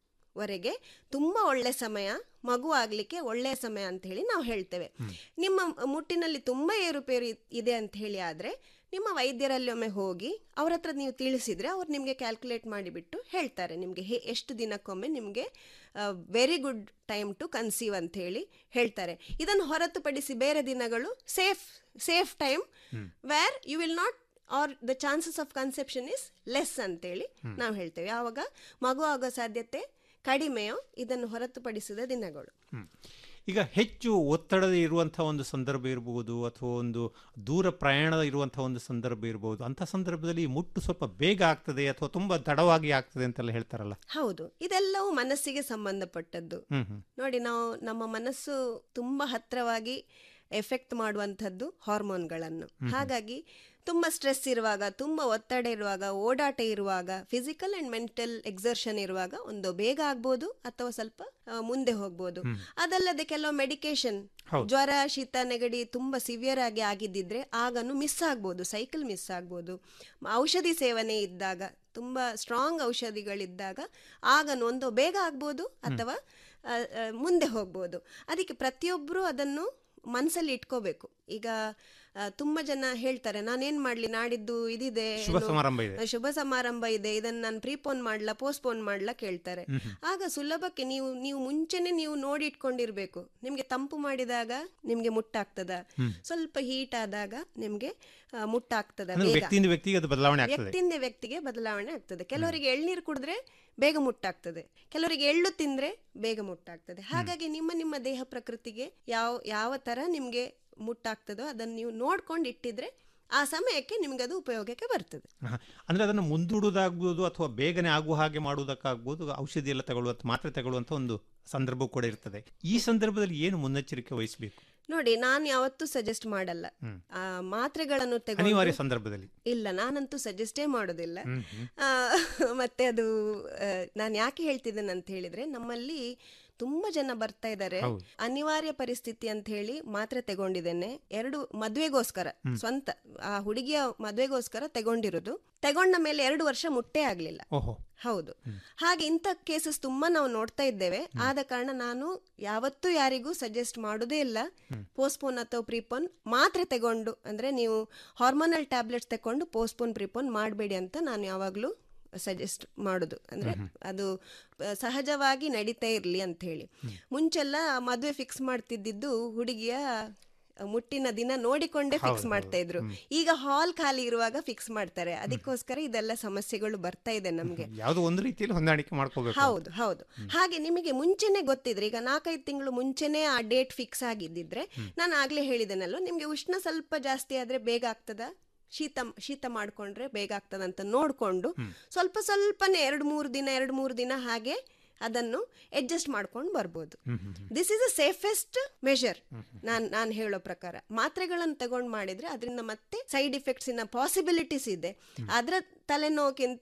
ವರೆಗೆ ತುಂಬಾ ಒಳ್ಳೆ ಸಮಯ ಮಗು ಆಗ್ಲಿಕ್ಕೆ ಒಳ್ಳೆಯ ಸಮಯ ಅಂತ ಹೇಳಿ ನಾವು ಹೇಳ್ತೇವೆ ನಿಮ್ಮ ಮುಟ್ಟಿನಲ್ಲಿ ತುಂಬಾ ಏರುಪೇರು ಇ- ಇದೆ ಅಂತ ಹೇಳಿ ಆದ್ರೆ ನಿಮ್ಮ ವೈದ್ಯರಲ್ಲಿ ಒಮ್ಮೆ ಹೋಗಿ ಅವ್ರ ಹತ್ರ ನೀವು ತಿಳಿಸಿದ್ರೆ ಅವ್ರು ನಿಮಗೆ ಕ್ಯಾಲ್ಕುಲೇಟ್ ಮಾಡಿಬಿಟ್ಟು ಹೇಳ್ತಾರೆ ನಿಮಗೆ ಹೇ ಎಷ್ಟು ದಿನಕ್ಕೊಮ್ಮೆ ನಿಮಗೆ very good time to conceive ಅಂತ ಹೇಳಿ ಹೇಳ್ತಾರೆ ಇದನ್ನು ಹೊರತುಪಡಿಸಿ ಬೇರೆ ದಿನಗಳು safe safe time where you will not are the chances of conception is less ಅಂತೇಳಿ ನಾವು ಹೇಳ್ತೇವೆ ಆವಾಗ ಮಗು ಆಗೋ ಸಾಧ್ಯತೆ ಕಡಿಮೆಯೋ ಇದನ್ನು ಹೊರತುಪಡಿಸಿದ ದಿನಗಳು ಹ್ಮ್. ಈಗ ಹೆಚ್ಚು ಒತ್ತಡದ ಇರುವಂತಹ ಒಂದು ಸಂದರ್ಭ ಇರಬಹುದು ಅಥವಾ ಒಂದು ದೂರ ಪ್ರಯಾಣ ಇರುವಂತಹ ಒಂದು ಸಂದರ್ಭ ಇರಬಹುದು ಅಂತ ಸಂದರ್ಭದಲ್ಲಿ ಮುಟ್ಟು ಸ್ವಲ್ಪ ಬೇಗ ಆಗ್ತದೆ ಅಥವಾ ತುಂಬಾ ತಡವಾಗಿ ಆಗ್ತದೆ ಅಂತೆಲ್ಲ ಹೇಳ್ತಾರಲ್ಲ ಹೌದು ಇದೆಲ್ಲವೂ ಮನಸ್ಸಿಗೆ ಸಂಬಂಧಪಟ್ಟದ್ದು ಹ್ಮ್ ಹ್ಮ್ ನೋಡಿ ನಾವು ನಮ್ಮ ಮನಸ್ಸು ತುಂಬಾ ಹತ್ರವಾಗಿ ಎಫೆಕ್ಟ್ ಮಾಡುವಂಥದ್ದು ಹಾರ್ಮೋನ್ಗಳನ್ನು ಹಾಗಾಗಿ ತುಂಬ ಸ್ಟ್ರೆಸ್ ಇರುವಾಗ ತುಂಬ ಒತ್ತಡ ಇರುವಾಗ ಓಡಾಟ ಇರುವಾಗ ಫಿಸಿಕಲ್ ಅಂಡ್ ಮೆಂಟಲ್ ಎಕ್ಸರ್ಷನ್ ಇರುವಾಗ ಒಂದು ಬೇಗ ಆಗ್ಬೋದು ಅಥವಾ ಸ್ವಲ್ಪ ಆ, ಮುಂದೆ ಹೋಗ್ಬೋದು ಅದಲ್ಲದೆ ಕೆಲವು ಮೆಡಿಕೇಶನ್ ಜ್ವರ ಶೀತ ನೆಗಡಿ ತುಂಬಾ ಸಿವಿಯರ್ ಆಗಿ ಆಗಿದ್ದಿದ್ರೆ ಆಗನು ಮಿಸ್ ಆಗ್ಬೋದು ಸೈಕಲ್ ಮಿಸ್ ಆಗ್ಬೋದು ಮ- ಔಷಧಿ ಸೇವನೆ ಇದ್ದಾಗ ತುಂಬಾ ಸ್ಟ್ರಾಂಗ್ ಔಷಧಿಗಳಿದ್ದಾಗ ಆಗನು ಒಂದು ಬೇಗ ಆಗ್ಬೋದು ಅಥವಾ ಆ, ಆ, ಮುಂದೆ ಹೋಗ್ಬೋದು ಅದಕ್ಕೆ ಪ್ರತಿಯೊಬ್ಬರು ಅದನ್ನು ಮನಸ್ಸಲ್ಲಿ ಇಟ್ಕೋಬೇಕು ಈಗ ಆ, ತುಂಬಾ ಜನ ಹೇಳ್ತಾರೆ ನಾನೇನ್ ಮಾಡ್ಲಿ ನಾಡಿದ್ದು ಇದಿದೆ ಶುಭ ಏನು, ಸಮಾರಂಭ ಇದೆ. ಶುಭ ಸಮಾರಂಭ ಇದೆ ಇದನ್ನ ನಾನು ಪ್ರೀಪೋನ್ ಮಾಡ್ಲಾ ಪೋಸ್ಟ್ಪೋನ್ ಮಾಡ್ಲಾ ಕೇಳ್ತಾರೆ ಆಗ ಸುಲಭಕ್ಕೆ ನೀವು ನೀವು ಮುಂಚೆನೆ ನೀವು ನೋಡಿ ಇಟ್ಕೊಂಡಿರ್ಬೇಕು ನಿಮ್ಗೆ ತಂಪು ಮಾಡಿದಾಗ ನಿಮ್ಗೆ ಮುಟ್ಟಾಗ್ತದ ಸ್ವಲ್ಪ ಹೀಟ್ ಆದಾಗ ನಿಮ್ಗೆ ಆ, ಮುಟ್ಟಾಗ್ತದ ಅಂದ್ರೆ ಬೇಗ ವ್ಯಕ್ತಿಯಿಂದ ವ್ಯಕ್ತಿಗೆ ಅದು ಬದಲಾವಣೆ ಆಗ್ತದೆ ವ್ಯಕ್ತಿಯಿಂದ ವ್ಯಕ್ತಿಗೆ ಬದಲಾವಣೆ ಆಗ್ತದೆ ಕೆಲವರಿಗೆ ಎಳ್ನೀರು ಕುಡಿದ್ರೆ ಬೇಗ ಮುಟ್ಟಾಗ್ತದೆ ಕೆಲವರಿಗೆ ಎಳ್ಳು ತಿಂದ್ರೆ ಬೇಗ ಮುಟ್ಟಾಗ್ತದೆ ಹಾಗಾಗಿ ನಿಮ್ಮ ನಿಮ್ಮ ದೇಹ ಪ್ರಕೃತಿಗೆ ಯಾವ ಯಾವ ತರ ನಿಮ್ಗೆ ಮುಟ್ಟಾಗ್ತದೋ ಅದನ್ನು ನೀವು ನೋಡ್ಕೊಂಡು ಇಟ್ಟಿದ್ರೆ ಆ ಸಮಯಕ್ಕೆ ನಿಮ್ಗೆ ಅದು ಉಪಯೋಗಕ್ಕೆ ಬರ್ತದೆ ಆಹಾ. ಅಂದ್ರೆ ಅದನ್ನು ಮುಂದೂಡುವುದಾಗ್ಬೋದು ಅಥವಾ ಬೇಗನೆ ಆಗುವ ಹಾಗೆ ಮಾಡುವುದಕ್ಕಾಗ್ಬೋದು ಔಷಧಿ ಎಲ್ಲ ತಗೊಳ್ಳುವಂತ ಮಾತ್ರೆ ತಗೊಳ್ಳುವಂತ ಒಂದು ಸಂದರ್ಭ ಕೂಡ ಇರ್ತದೆ ಈ ಸಂದರ್ಭದಲ್ಲಿ ಏನು ಮುನ್ನೆಚ್ಚರಿಕೆ ವಹಿಸಬೇಕು ನೋಡಿ ನಾನು ಯಾವತ್ತೂ ಸಜೆಸ್ಟ್ ಮಾಡಲ್ಲ ಆ ಮಾತ್ರೆಗಳನ್ನು ಅನಿವಾರ್ಯ ತೆಗೆದು ಸಂದರ್ಭದಲ್ಲಿ ಇಲ್ಲ ನಾನಂತೂ ಸಜೆಸ್ಟೇ ಮಾಡೋದಿಲ್ಲ ಆ, ಮತ್ತೆ ಅದು ನಾನು ಯಾಕೆ ಹೇಳ್ತಿದ್ದೇನೆ ಅಂತ ಹೇಳಿದ್ರೆ ನಮ್ಮಲ್ಲಿ ತುಂಬಾ ಜನ ಬರ್ತಾ ಇದ್ದಾರೆ ಅನಿವಾರ್ಯ ಪರಿಸ್ಥಿತಿ ಅಂತ ಹೇಳಿ ಮಾತ್ರೆ ತಗೊಂಡಿದ್ದೇನೆ ಎರಡು ಮದ್ವೆಗೋಸ್ಕರ ಸ್ವಂತ ಆ ಹುಡುಗಿಯ ಮದ್ವೆಗೋಸ್ಕರ ತಗೊಂಡಿರೋದು ತಗೊಂಡ ಮೇಲೆ ಎರಡು ವರ್ಷ ಮುಟ್ಟೆ ಆಗ್ಲಿಲ್ಲ ಓಹೋ ಹೌದು ಹಾಗೆ ಇಂಥ ಕೇಸಸ್ ತುಂಬಾ ನಾವು ನೋಡ್ತಾ ಇದ್ದೇವೆ ಆದ ಕಾರಣ ನಾನು ಯಾವತ್ತೂ ಯಾರಿಗೂ ಸಜೆಸ್ಟ್ ಮಾಡೋದೇ ಇಲ್ಲ ಪೋಸ್ಟ್ಪೋನ್ ಅಥವಾ ಪ್ರೀಪೋನ್ ಮಾತ್ರೆ ತಗೊಂಡು ಅಂದ್ರೆ ನೀವು ಹಾರ್ಮೋನಲ್ ಟ್ಯಾಬ್ಲೆಟ್ಸ್ ತಗೊಂಡು ಪೋಸ್ಟ್ಪೋನ್ ಪ್ರೀಪೋನ್ ಮಾಡಬೇಡಿ ಅಂತ ನಾನು ಯಾವಾಗಲೂ ಸಜೆಸ್ಟ್ ಮಾಡೋದು ಅಂದ್ರೆ ಅದು ಆ, ಸಹಜವಾಗಿ ನಡೀತಾ ಇರ್ಲಿ ಅಂತ ಹೇಳಿ ಮುಂಚೆಲ್ಲ ಮದುವೆ ಫಿಕ್ಸ್ ಮಾಡ್ತಿದ್ದಿದ್ದು ಹುಡುಗಿಯ ಮುಟ್ಟಿನ ದಿನ ನೋಡಿಕೊಂಡೇ ಫಿಕ್ಸ್ ಮಾಡ್ತಾ ಇದ್ರು ಈಗ ಹಾಲ್ ಖಾಲಿ ಇರುವಾಗ ಫಿಕ್ಸ್ ಮಾಡ್ತಾರೆ ಅದಕ್ಕೋಸ್ಕರ ಇದೆಲ್ಲ ಸಮಸ್ಯೆಗಳು ಬರ್ತಾ ಇದೆ ನಮ್ಗೆ ಯಾವುದೋ ಒಂದು ರೀತಿಯಲ್ಲಿ ಹೊಂದಾಣಿಕೆ ಮಾಡ್ಕೋಬೇಕು ಹೌದು ಹೌದು ಹಾಗೆ ನಿಮಗೆ ಮುಂಚೆನೆ ಗೊತ್ತಿದ್ರೆ ಈಗ ನಾಲ್ಕೈದು ತಿಂಗಳು ಮುಂಚೆನೆ ಆ ಡೇಟ್ ಫಿಕ್ಸ್ ಆಗಿದ್ದಿದ್ರೆ ನಾನು ಆಗ್ಲೇ ಹೇಳಿದೆನಲ್ಲೋ ನಿಮ್ಗೆ ಉಷ್ಣ ಸ್ವಲ್ಪ ಜಾಸ್ತಿ ಆದ್ರೆ ಬೇಗ ಆಗ್ತದ ಶೀತ ಶೀತ ಮಾಡ್ಕೊಂಡ್ರೆ ಬೇಗ ಆಗ್ತದ ಅಂತ ನೋಡ್ಕೊಂಡು ಸ್ವಲ್ಪ ಸ್ವಲ್ಪನೇ ಎರಡು ಮೂರು ದಿನ ಎರಡು ಮೂರು ದಿನ ಹಾಗೆ ಅದನ್ನು ಅಡ್ಜಸ್ಟ್ ಮಾಡ್ಕೊಂಡು ಬರ್ಬೋದು this is a safest measure ನಾನ್ ನಾನು ಹೇಳೋ ಪ್ರಕಾರ ಮಾತ್ರೆಗಳನ್ನು ತಗೊಂಡ್ ಮಾಡಿದ್ರೆ ಅದರಿಂದ ಮತ್ತೆ ಸೈಡ್ ಇಫೆಕ್ಟ್ಸ್ ಇನ ಪಾಸಿಬಿಲಿಟೀಸ್ ಇದೆ ಅದ್ರ ತಲೆನೋವಿಗಿಂತ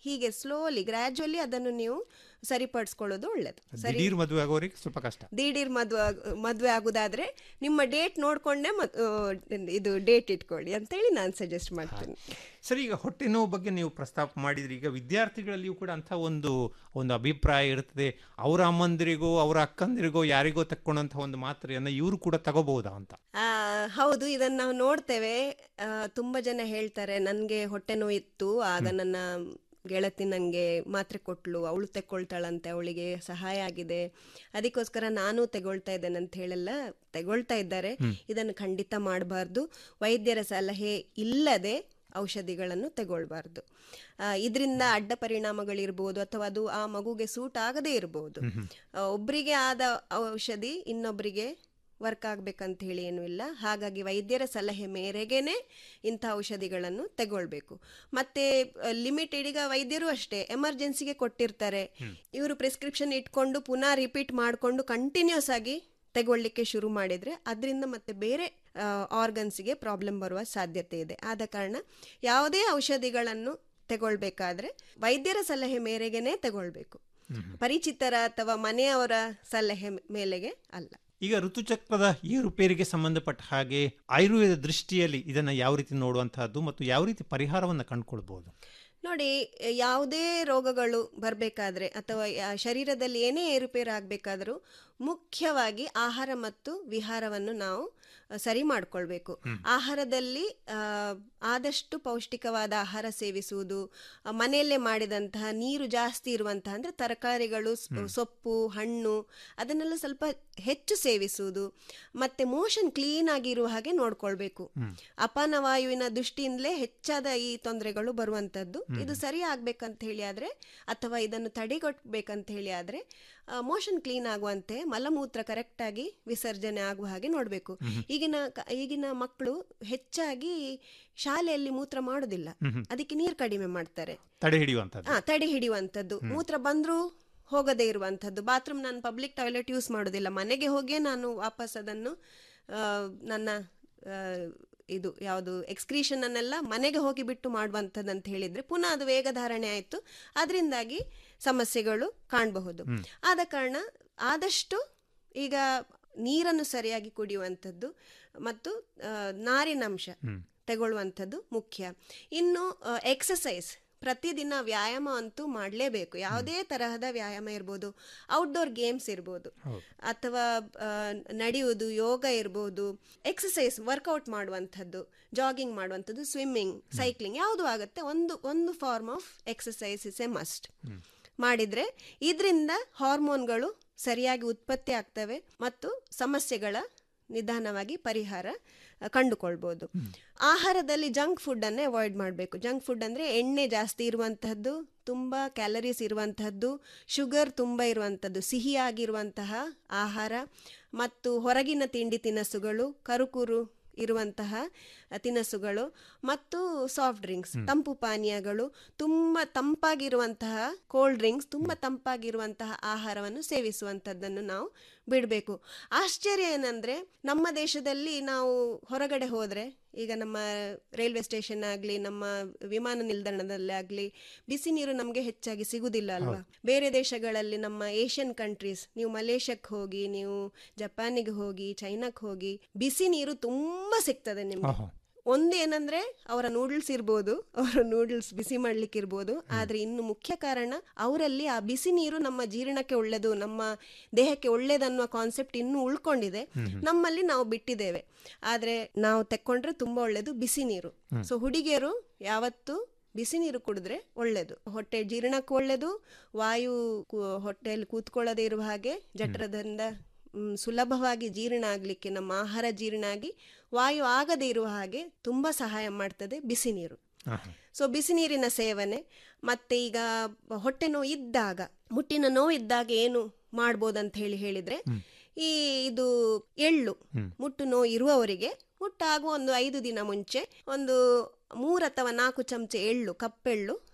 ಹೀಗೆ ಸ್ಲೋಲಿ ಗ್ರಾಜುವಲಿ ಅದನ್ನು ನೀವು ಸರಿಪಡಿಸ್ಕೊಳ್ಳೋದು ಒಳ್ಳೇದು ಸರಿ ದಿಢೀರ್ ಮದುವೆ ಆಗೋರಿಗೆ ಸ್ವಲ್ಪ ಕಷ್ಟ ದಿಢೀರ್ ಮದ್ವೆ ಆಗ್- ಮದ್ವೆ ಆಗುದಾದ್ರೆ ನಿಮ್ಮ ಡೇಟ್ ನೋಡ್ಕೊಂಡೆ ಮತ್- ಆ, ಇದು ಡೇಟ್ ಇಟ್ಕೊಳ್ಳಿ ಅಂತೇಳಿ ನಾನು ಸಜೆಸ್ಟ್ ಮಾಡ್ತೀನಿ ಸರಿ ಈಗ ಹೊಟ್ಟೆ ನೋವು ಬಗ್ಗೆ ನೀವು ಪ್ರಸ್ತಾಪ ಮಾಡಿದ್ರಿ ಈಗ ವಿದ್ಯಾರ್ಥಿಗಳಲ್ಲಿಯೂ ಕೂಡ ಅಂಥ ಒಂದು ಒಂದು ಅಭಿಪ್ರಾಯ ಇರ್ತದೆ ಅವರ ಅಮ್ಮಂದಿರಿಗೋ ಅವರ ಅಕ್ಕಂದಿರಿಗೋ ಯಾರಿಗೋ ತಕ್ಕೊಂಡಂಥ ಒಂದು ಮಾತ್ರೆಯನ್ನು ಇವರು ಕೂಡ ತಗೋಬಹುದಾ ಅಂತ ಆ, ಹೌದು ಇದನ್ನ ನಾವು ನೋಡ್ತೇವೆ ಆ, ತುಂಬಾ ಜನ ಹೇಳ್ತಾರೆ ನನ್ಗೆ ಹೊಟ್ಟೆ ನೋವು ಇತ್ತು ಆಗ ನನ್ನ ಗೆಳತಿ ನನಗೆ ಮಾತ್ರೆ ಕೊಟ್ಲು ಅವಳು ತೆಕ್ಕೊಳ್ತಾಳಂತೆ ಅವಳಿಗೆ ಸಹಾಯ ಆಗಿದೆ ಅದಕ್ಕೋಸ್ಕರ ನಾನು ತೆಗೊಳ್ತಾ ಇದ್ದೇನೆ ಅಂತ ಹೇಳೆಲ್ಲ ತೆಗೊಳ್ತಾ ಇದ್ದಾರೆ ಇದನ್ನು ಖಂಡಿತ ಮಾಡಬಾರ್ದು ವೈದ್ಯರ ಸಲಹೆ ಇಲ್ಲದೆ ಔಷಧಿಗಳನ್ನು ತಗೊಳ್ಬಾರ್ದು ಇದರಿಂದ ಅಡ್ಡ ಪರಿಣಾಮಗಳಿರ್ಬೋದು ಅಥವಾ ಅದು ಆ ಮಗುಗೆ ಸೂಟ್ ಆಗದೇ ಇರಬಹುದು ಒಬ್ಬರಿಗೆ ಆದ ಔಷಧಿ ಇನ್ನೊಬ್ಬರಿಗೆ ವರ್ಕ್ ಆಗ್ಬೇಕಂತ ಹೇಳಿ ಏನೂ ಇಲ್ಲ ಹಾಗಾಗಿ ವೈದ್ಯರ ಸಲಹೆ ಮೇರೆಗೇನೆ ಇಂಥ ಔಷಧಿಗಳನ್ನು ತಗೊಳ್ಬೇಕು ಮತ್ತೆ ಲಿಮಿಟೆಡ್ ಈಗ ವೈದ್ಯರು ಅಷ್ಟೇ ಎಮರ್ಜೆನ್ಸಿಗೆ ಕೊಟ್ಟಿರ್ತಾರೆ ಇವರು ಪ್ರಿಸ್ಕ್ರಿಪ್ಷನ್ ಇಟ್ಕೊಂಡು ಪುನಃ ರಿಪೀಟ್ ಮಾಡಿಕೊಂಡು ಕಂಟಿನ್ಯೂಸ್ ಆಗಿ ತಗೊಳ್ಳಿಕ್ಕೆ ಶುರು ಮಾಡಿದ್ರೆ ಅದರಿಂದ ಮತ್ತೆ ಬೇರೆ ಆರ್ಗನ್ಸ್ಗೆ ಪ್ರಾಬ್ಲಮ್ ಬರುವ ಸಾಧ್ಯತೆ ಇದೆ ಆದ ಕಾರಣ ಯಾವುದೇ ಔಷಧಿಗಳನ್ನು ತಗೊಳ್ಬೇಕಾದ್ರೆ ವೈದ್ಯರ ಸಲಹೆ ಮೇರೆಗೆನೆ ತಗೊಳ್ಬೇಕು ಪರಿಚಿತರ ಅಥವಾ ಮನೆಯವರ ಸಲಹೆ ಮೇಲೆಗೆ ಅಲ್ಲ ಈಗ ಋತುಚಕ್ರದ ಏರುಪೇರಿಗೆ ಸಂಬಂಧಪಟ್ಟ ಹಾಗೆ ಆಯುರ್ವೇದ ದೃಷ್ಟಿಯಲ್ಲಿ ಇದನ್ನು ಯಾವ ರೀತಿ ನೋಡುವಂತಹದ್ದು ಮತ್ತು ಯಾವ ರೀತಿ ಪರಿಹಾರವನ್ನು ಕಂಡುಕೊಳ್ಬಹುದು ನೋಡಿ ಯಾವುದೇ ರೋಗಗಳು ಬರಬೇಕಾದ್ರೆ ಅಥವಾ ಯಾ- ಶರೀರದಲ್ಲಿ ಏನೇ ಏರುಪೇರು ಆಗಬೇಕಾದರೂ ಮುಖ್ಯವಾಗಿ ಆಹಾರ ಮತ್ತು ವಿಹಾರವನ್ನು ನಾವು ಅ, ಸರಿ ಮಾಡ್ಕೊಳ್ಬೇಕು ಆಹಾರದಲ್ಲಿ ಆ, ಆದಷ್ಟು ಪೌಷ್ಟಿಕವಾದ ಆಹಾರ ಸೇವಿಸುವುದು ಆ, ಮನೆಯಲ್ಲೇ ಮಾಡಿದಂತಹ ನೀರು ಜಾಸ್ತಿ ಇರುವಂತಹ ಅಂದ್ರೆ ತರಕಾರಿಗಳು ಸ್- ಸೊಪ್ಪು ಹಣ್ಣು ಅದನ್ನೆಲ್ಲ ಸ್ವಲ್ಪ ಹೆಚ್ಚು ಸೇವಿಸುವುದು ಮತ್ತೆ ಮೋಷನ್ ಕ್ಲೀನ್ ಆಗಿರುವ ಹಾಗೆ ನೋಡ್ಕೊಳ್ಬೇಕು ಅಪಾನವಾಯುವಿನ ದೃಷ್ಟಿಯಿಂದಲೇ ಹೆಚ್ಚಾದ ಈ ತೊಂದರೆಗಳು ಬರುವಂತದ್ದು ಇದು ಸರಿ ಆಗ್ಬೇಕಂತ ಹೇಳಿ ಆದ್ರೆ ಅಥವಾ ಇದನ್ನು ತಡೆಗಟ್ಟಬೇಕಂತ ಹೇಳಿ ಆದ್ರೆ ಮೋಷನ್ ಕ್ಲೀನ್ ಆಗುವಂತೆ ಮಲಮೂತ್ರ ಕರೆಕ್ಟ್ ಆಗಿ ವಿಸರ್ಜನೆ ಆಗುವ ಹಾಗೆ ನೋಡ್ಬೇಕು ಈಗಿನ ಕ- ಈಗಿನ ಮಕ್ಕಳು ಹೆಚ್ಚಾಗಿ ಶಾಲೆಯಲ್ಲಿ ಮೂತ್ರ ಮಾಡೋದಿಲ್ಲ ಅದಕ್ಕೆ ನೀರು ಕಡಿಮೆ ಮಾಡ್ತಾರೆ ತಡೆ ಹಿಡಿಯುವಂಥದ್ದು ಆ ತಡೆ ಹಿಡಿಯುವಂಥದ್ದು ಮೂತ್ರ ಬಂದ್ರೂ ಹೋಗದೇ ಇರುವಂಥದ್ದು ಬಾತ್ರೂಮ್ ನಾನು ಪಬ್ಲಿಕ್ ಟಾಯ್ಲೆಟ್ ಯೂಸ್ ಮಾಡೋದಿಲ್ಲ ಮನೆಗೆ ಹೋಗಿಯೇ ನಾನು ವಾಪಸ್ ಅದನ್ನು ಆ, ನನ್ನ ಆ, ಇದು ಯಾವುದು ಎಕ್ಸ್ಕ್ರೀಷನ್ ಅನ್ನೆಲ್ಲ ಮನೆಗೆ ಹೋಗಿ ಬಿಟ್ಟು ಮಾಡುವಂಥದ್ದು ಅಂತ ಹೇಳಿದ್ರೆ ಪುನಃ ಅದು ವೇಗಧಾರಣೆ ಆಯಿತು ಅದರಿಂದಾಗಿ ಸಮಸ್ಯೆಗಳು ಕಾಣಬಹುದು ಆದ ಕಾರಣ ಆದಷ್ಟು ಈಗ ನೀರನ್ನು ಸರಿಯಾಗಿ ಕುಡಿಯುವಂಥದ್ದು ಮತ್ತು ಆ, ನಾರಿನಂಶ ತಗೊಳ್ಳುವಂಥದ್ದು ಮುಖ್ಯ ಇನ್ನು ಎಕ್ಸಸೈಸ್ ಪ್ರತಿದಿನ ವ್ಯಾಯಾಮ ಅಂತೂ ಮಾಡಲೇಬೇಕು ಯಾವುದೇ ತರಹದ ವ್ಯಾಯಾಮ ಇರ್ಬೋದು ಔಟ್ಡೋರ್ ಗೇಮ್ಸ್ ಇರ್ಬೋದು ಅಥವಾ ಆ, ನಡೆಯುವುದು ಯೋಗ ಇರ್ಬೋದು ಎಕ್ಸಸೈಸ್ ವರ್ಕೌಟ್ ಮಾಡುವಂಥದ್ದು ಜಾಗಿಂಗ್ ಮಾಡುವಂಥದ್ದು ಸ್ವಿಮ್ಮಿಂಗ್ ಸೈಕ್ಲಿಂಗ್ ಯಾವುದು ಆಗುತ್ತೆ ಒಂದು ಒಂದು form of exercise is a must ಮಾಡಿದ್ರೆ ಇದರಿಂದ ಹಾರ್ಮೋನ್ಗಳು ಸರಿಯಾಗಿ ಉತ್ಪತ್ತಿ ಆಗ್ತವೆ ಮತ್ತು ಸಮಸ್ಯೆಗಳ ನಿಧಾನವಾಗಿ ಪರಿಹಾರ ಅ, ಕಂಡುಕೊಳ್ಬೋದು ಆಹಾರದಲ್ಲಿ ಜಂಕ್ ಫುಡ್ ಅನ್ನೇ ಅವಾಯ್ಡ್ ಮಾಡಬೇಕು ಜಂಕ್ ಫುಡ್ ಅಂದ್ರೆ ಎಣ್ಣೆ ಜಾಸ್ತಿ ಇರುವಂತಹದ್ದು ತುಂಬಾ ಕ್ಯಾಲರೀಸ್ ಇರುವಂತಹದ್ದು ಶುಗರ್ ತುಂಬ ಇರುವಂಥದ್ದು ಸಿಹಿಯಾಗಿರುವಂತಹ ಆಹಾರ ಮತ್ತು ಹೊರಗಿನ ತಿಂಡಿ ತಿನಸುಗಳು ಕರುಕುರು ಇರುವಂತಹ ತಿನಸುಗಳು ಮತ್ತು ಸಾಫ್ಟ್ ಡ್ರಿಂಕ್ಸ್ ತಂಪು ಪಾನೀಯಗಳು ತುಂಬ ತಂಪಾಗಿರುವಂತಹ ಕೋಲ್ಡ್ ಡ್ರಿಂಕ್ಸ್ ತುಂಬ ತಂಪಾಗಿರುವಂತಹ ಆಹಾರವನ್ನು ಸೇವಿಸುವಂಥದ್ದನ್ನು ನಾವು ಬಿಡಬೇಕು ಆಶ್ಚರ್ಯ ಏನಂದ್ರೆ ನಮ್ಮ ದೇಶದಲ್ಲಿ ನಾವು ಹೊರಗಡೆ ಹೋದ್ರೆ ಈಗ ನಮ್ಮ ರೈಲ್ವೆ ಸ್ಟೇಷನ್ ಆಗಲಿ ನಮ್ಮ ವಿಮಾನ ನಿಲ್ದಾಣದಲ್ಲಿ ಆಗಲಿ ಬಿಸಿ ನೀರು ನಮಗೆ ಹೆಚ್ಚಾಗಿ ಸಿಗುದಿಲ್ಲ ಅಲ್ವಾ ಬೇರೆ ದೇಶಗಳಲ್ಲಿ ನಮ್ಮ ಏಷ್ಯನ್ ಕಂಟ್ರೀಸ್ ನೀವು ಮಲೇಷ್ಯಾಕ್ಕೆ ಹೋಗಿ ನೀವು ಜಪಾನಿಗೆ ಹೋಗಿ ಚೈನಾಕ್ಕೆ ಹೋಗಿ ಬಿಸಿ ನೀರು ತುಂಬಾ ಸಿಗ್ತದೆ ನಿಮ್ಗೆ ಆಹಾ. ಒಂದು ಏನಂದ್ರೆ ಅವರ ನೂಡಲ್ಸ್ ಇರ್ಬೋದು ಅವರ ನೂಡಲ್ಸ್ ಬಿಸಿ ಮಾಡ್ಲಿಕ್ಕೆ ಇರ್ಬೋದು ಆದ್ರೆ ಇನ್ನು ಮುಖ್ಯ ಕಾರಣ ಅವರಲ್ಲಿ ಆ ಬಿಸಿ ನೀರು ನಮ್ಮ ಜೀರ್ಣಕ್ಕೆ ಒಳ್ಳೆದು ನಮ್ಮ ದೇಹಕ್ಕೆ ಒಳ್ಳೇದನ್ನುವ ಕಾನ್ಸೆಪ್ಟ್ ಇನ್ನೂ ಉಳ್ಕೊಂಡಿದೆ ನಮ್ಮಲ್ಲಿ ನಾವು ಬಿಟ್ಟಿದ್ದೇವೆ ಆದ್ರೆ ನಾವು ತೆಕ್ಕೊಂಡ್ರೆ ತುಂಬಾ ಒಳ್ಳೇದು ಬಿಸಿ ನೀರು ಸೊ ಹುಡುಗಿಯರು ಯಾವತ್ತು ಬಿಸಿ ನೀರು ಕುಡಿದ್ರೆ ಒಳ್ಳೇದು ಹೊಟ್ಟೆ ಜೀರ್ಣಕ್ಕೂ ಒಳ್ಳೇದು ವಾಯು ಕು- ಹೊಟ್ಟೆಯಲ್ಲಿ ಕೂತ್ಕೊಳ್ಳದೆ ಇರುವ ಹಾಗೆ ಜಠರದಿಂದ ಮ್, ಸುಲಭವಾಗಿ ಜೀರ್ಣ ಆಗಲಿಕ್ಕೆ ನಮ್ಮ ಆಹಾರ ಜೀರ್ಣ ಆಗಿ ವಾಯು ಆಗದೇ ಇರುವ ಹಾಗೆ ತುಂಬ ಸಹಾಯ ಮಾಡ್ತದೆ ಬಿಸಿ ನೀರು ಆಹಾ. ಸೊ ಬಿಸಿ ನೀರಿನ ಸೇವನೆ ಮತ್ತೆ ಈಗ ಹೊಟ್ಟೆ ನೋವು ಇದ್ದಾಗ ಮುಟ್ಟಿನ ನೋವು ಇದ್ದಾಗ ಏನು ಮಾಡ್ಬೋದಂತ ಹೇಳಿ ಹೇಳಿದ್ರೆ ಈ ಇದು ಎಳ್ಳು ಮುಟ್ಟು ನೋವು ಇರುವವರಿಗೆ ಮುಟ್ಟಾಗುವ ಒಂದು ಐದು ದಿನ ಮುಂಚೆ ಒಂದು ಮೂರು ಅಥವಾ ನಾಲ್ಕು ಚಮಚ ಎಳ್ಳು ಕಪ್ಪೆಳ್ಳು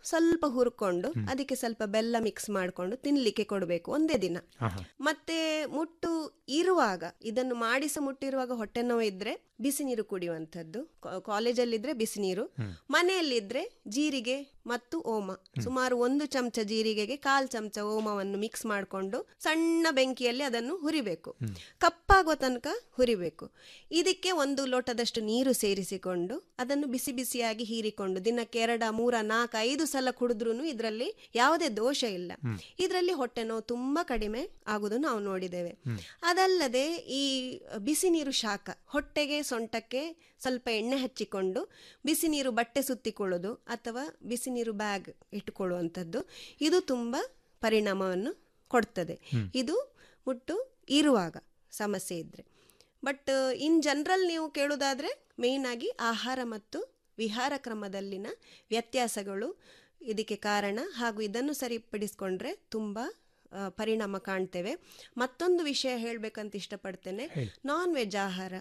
ಸ್ವಲ್ಪ ಹುರ್ಕೊಂಡು ಅದಕ್ಕೆ ಸ್ವಲ್ಪ ಬೆಲ್ಲ ಮಿಕ್ಸ್ ಮಾಡಿಕೊಂಡು ತಿನ್ಲಿಕ್ಕೆ ಕೊಡಬೇಕು ಒಂದೇ ದಿನ ಮತ್ತೆ ಮುಟ್ಟು ಇರುವಾಗ ಇದನ್ನು ಮಾಡಿಸ ಮುಟ್ಟಿರುವಾಗ ಹೊಟ್ಟೆ ನೋವು ಇದ್ರೆ ಬಿಸಿ ನೀರು ಕುಡಿಯುವಂಥದ್ದು ಕಾ- ಕಾಲೇಜಲ್ಲಿದ್ರೆ ಬಿಸಿ ನೀರು ಮನೆಯಲ್ಲಿದ್ರೆ ಜೀರಿಗೆ ಮತ್ತು ಓಮ ಸುಮಾರು ಒಂದು ಚಮಚ ಜೀರಿಗೆಗೆ ಕಾಲ್ ಚಮಚ ಓಮವನ್ನು ಮಿಕ್ಸ್ ಮಾಡಿಕೊಂಡು ಸಣ್ಣ ಬೆಂಕಿಯಲ್ಲಿ ಅದನ್ನು ಹುರಿಬೇಕು ಕಪ್ಪಾಗುವ ತನಕ ಹುರಿಬೇಕು ಇದಕ್ಕೆ ಒಂದು ಲೋಟದಷ್ಟು ನೀರು ಸೇರಿಸಿಕೊಂಡು ಅದನ್ನು ಬಿಸಿ ಬಿಸಿಯಾಗಿ ಹೀರಿಕೊಂಡು ದಿನಕ್ಕೆ ಎರಡ ಮೂರ ನಾಲ್ಕು ಐದು ಸಲ ಕುಡಿದ್ರೂ ಇದರಲ್ಲಿ ಯಾವುದೇ ದೋಷ ಇಲ್ಲ ಇದರಲ್ಲಿ ಹೊಟ್ಟೆ ನೋವು ತುಂಬಾ ಕಡಿಮೆ ಆಗುವುದು ನಾವು ನೋಡಿದ್ದೇವೆ ಅದಲ್ಲದೆ ಈ ಬಿಸಿ ನೀರು ಶಾಖ ಹೊಟ್ಟೆಗೆ ಸೊಂಟಕ್ಕೆ ಸ್ವಲ್ಪ ಎಣ್ಣೆ ಹಚ್ಚಿಕೊಂಡು ಬಿಸಿ ನೀರು ಬಟ್ಟೆ ಸುತ್ತಿಕೊಳ್ಳೋದು ಅಥವಾ ಬಿಸಿ ನೀರು ಬ್ಯಾಗ್ ಇಟ್ಟುಕೊಳ್ಳುವಂಥದ್ದು ಇದು ತುಂಬ ಪರಿಣಾಮವನ್ನು ಕೊಡ್ತದೆ ಇದು ಮುಟ್ಟು ಇರುವಾಗ ಸಮಸ್ಯೆ ಇದ್ರೆ ಬಟ್ ಇನ್ ಜನರಲ್ ನೀವು ಕೇಳೋದಾದ್ರೆ ಮೇಯ್ನ್ ಆಗಿ ಆಹಾರ ಮತ್ತು ವಿಹಾರ ಕ್ರಮದಲ್ಲಿನ ವ್ಯತ್ಯಾಸಗಳು ಇದಕ್ಕೆ ಕಾರಣ ಹಾಗೂ ಇದನ್ನು ಸರಿಪಡಿಸ್ಕೊಂಡ್ರೆ ತುಂಬ ಆ, ಪರಿಣಾಮ ಕಾಣ್ತೇವೆ ಮತ್ತೊಂದು ವಿಷಯ ಹೇಳಬೇಕಂತ ಇಷ್ಟಪಡ್ತೇನೆ ನಾನ್ ವೆಜ್ ಆಹಾರ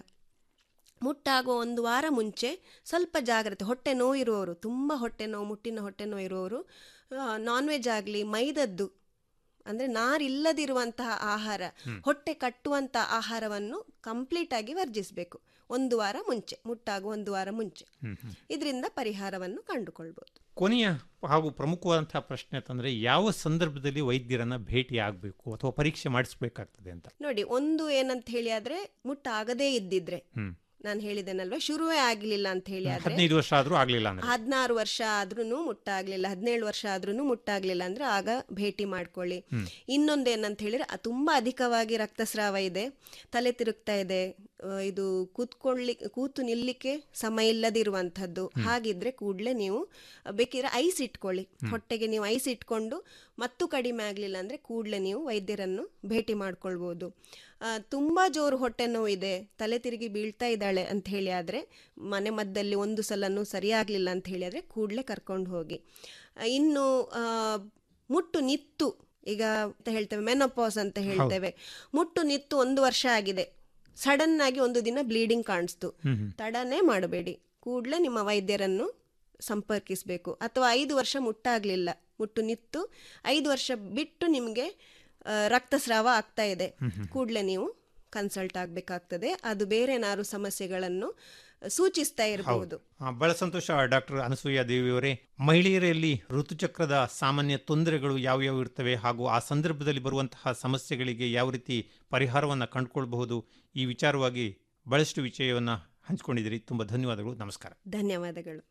ಮುಟ್ಟಾಗೋ ಒಂದು ವಾರ ಮುಂಚೆ ಸ್ವಲ್ಪ ಜಾಗ್ರತೆ ಹೊಟ್ಟೆ ನೋವು ಇರುವವರು ತುಂಬ ಹೊಟ್ಟೆ ನೋವು ಮುಟ್ಟಿನ ಹೊಟ್ಟೆ ನೋವು ಇರುವವರು ನಾನ್ ವೆಜ್ ಆಗಲಿ ಮೈದದ್ದು ಅಂದರೆ ನಾರಿಲ್ಲದಿರುವಂತಹ ಆಹಾರ ಹೊಟ್ಟೆ ಕಟ್ಟುವಂಥ ಆಹಾರವನ್ನು ಕಂಪ್ಲೀಟ್ ಆಗಿ ವರ್ಜಿಸಬೇಕು ಒಂದು ವಾರ ಮುಂಚೆ ಮುಟ್ಟಾಗುವ ಒಂದು ವಾರ ಮುಂಚೆ ಇದರಿಂದ ಪರಿಹಾರವನ್ನು ಕಂಡುಕೊಳ್ಬೋದು ಕೊನೆಯ ಹಾಗೂ ಪ್ರಮುಖವಾದಂತಹ ಪ್ರಶ್ನೆ ಅಂತಂದ್ರೆ ಯಾವ ಸಂದರ್ಭದಲ್ಲಿ ವೈದ್ಯರನ್ನ ಭೇಟಿ ಆಗಬೇಕು ಅಥವಾ ಪರೀಕ್ಷೆ ಮಾಡಿಸ್ಬೇಕಾಗ್ತದೆ ಅಂತ ನೋಡಿ ಒಂದು ಏನಂತ ಹೇಳಿ ಆದ್ರೆ ಮುಟ್ಟಾಗದೇ ಇದ್ದಿದ್ರೆ ಹ್ಮ್ ನಾನು ಹೇಳಿದ್ದೇನಲ್ವಾ ಶುರುವೇ ಆಗ್ಲಿಲ್ಲ ಅಂತ ಹೇಳಿ ಆದ್ರೆ ಹದಿನೈದು ವರ್ಷ ಆದ್ರೂ ಆಗ್ಲಿಲ್ಲ ಅಂದ್ರೆ ಹದಿನಾರು ವರ್ಷ ಆದ್ರೂ ಮುಟ್ಟಾಗ್ಲಿಲ್ಲ ಹದಿನೇಳು ವರ್ಷ ಆದ್ರೂ ಮುಟ್ಟಾಗ್ಲಿಲ್ಲ ಅಂದ್ರೆ ಆಗ ಭೇಟಿ ಮಾಡ್ಕೊಳ್ಳಿ ಇನ್ನೊಂದೇನಂತ ಹೇಳಿದ್ರೆ ಅ- ತುಂಬಾ ಅಧಿಕವಾಗಿ ರಕ್ತಸ್ರಾವ ಇದೆ ತಲೆ ತಿರುಗ್ತಾ ಇದೆ ಆ, ಇದು ಕೂತ್ಕೊಳ್ಳಿ ಕೂತು ನಿಲ್ಲಿಕ್ಕೆ ಸಮಯ ಇಲ್ಲದಿರುವಂಥದ್ದು ಹಾಗಿದ್ರೆ ಕೂಡಲೇ ನೀವು ಬೇಕಿದ್ರೆ ಐಸ್ ಇಟ್ಕೊಳ್ಳಿ ಹೊಟ್ಟೆಗೆ ನೀವು ಐಸ್ ಇಟ್ಕೊಂಡು ಮತ್ತು ಕಡಿಮೆ ಆಗಲಿಲ್ಲ ಅಂದ್ರೆ ಕೂಡಲೇ ನೀವು ವೈದ್ಯರನ್ನು ಭೇಟಿ ಮಾಡ್ಕೊಳ್ಬೋದು ಆ, ತುಂಬಾ ಜೋರು ಹೊಟ್ಟೆ ನೋವು ಇದೆ ತಲೆ ತಿರುಗಿ ಬೀಳ್ತಾ ಇದ್ದಾಳೆ ಅಂತ ಹೇಳಿ ಆದ್ರೆ ಮನೆ ಮದ್ದಲ್ಲಿ ಒಂದು ಸಲನೂ ಸರಿಯಾಗ್ಲಿಲ್ಲ ಅಂತ ಹೇಳಿ ಆದ್ರೆ ಕೂಡಲೇ ಕರ್ಕೊಂಡು ಹೋಗಿ ಆ, ಇನ್ನು ಆ, ಮುಟ್ಟು ನಿತ್ತು ಈಗ ಅಂತ ಹೇಳ್ತೇವೆ ಮೆನೋಪಾಸ್ ಅಂತ ಹೇಳ್ತೇವೆ ಮುಟ್ಟು ನಿತ್ತು ಒಂದು ವರ್ಷ ಆಗಿದೆ ಸಡನ್ ಆಗಿ ಒಂದು ದಿನ ಬ್ಲೀಡಿಂಗ್ ಕಾಣಿಸ್ತು ತಡನೇ ಮಾಡಬೇಡಿ ಕೂಡಲೇ ನಿಮ್ಮ ವೈದ್ಯರನ್ನು ಸಂಪರ್ಕಿಸಬೇಕು ಅಥವಾ ಐದು ವರ್ಷ ಮುಟ್ಟಾಗ್ಲಿಲ್ಲ ಮುಟ್ಟು ನಿತ್ತು ಐದು ವರ್ಷ ಬಿಟ್ಟು ನಿಮಗೆ ಆ, ರಕ್ತಸ್ರಾವ ಆಗ್ತಾ ಇದೆ ಕೂಡಲೇ ನೀವು ಕನ್ಸಲ್ಟ್ ಆಗಬೇಕಾಗ್ತದೆ ಅದು ಬೇರೆ ಏನಾದ್ರು ಸಮಸ್ಯೆಗಳನ್ನು ಸೂಚಿಸ್ತಾ ಇರಬಹುದು ಆ, ಬಹಳ ಸಂತೋಷ ಡಾಕ್ಟರ್ ಅನಸೂಯ ದೇವಿಯವರೇ ಮಹಿಳೆಯರಲ್ಲಿ ಋತುಚಕ್ರದ ಸಾಮಾನ್ಯ ತೊಂದರೆಗಳು ಯಾವ್ಯಾವ ಇರ್ತವೆ ಹಾಗೂ ಆ ಸಂದರ್ಭದಲ್ಲಿ ಬರುವಂತಹ ಸಮಸ್ಯೆಗಳಿಗೆ ಯಾವ ರೀತಿ ಪರಿಹಾರವನ್ನು ಕಂಡುಕೊಳ್ಬಹುದು ಈ ವಿಚಾರವಾಗಿ ಬಹಳಷ್ಟು ವಿಷಯವನ್ನು ಹಂಚಿಕೊಂಡಿದ್ದೀರಿ ತುಂಬ ಧನ್ಯವಾದಗಳು ನಮಸ್ಕಾರ ಧನ್ಯವಾದಗಳು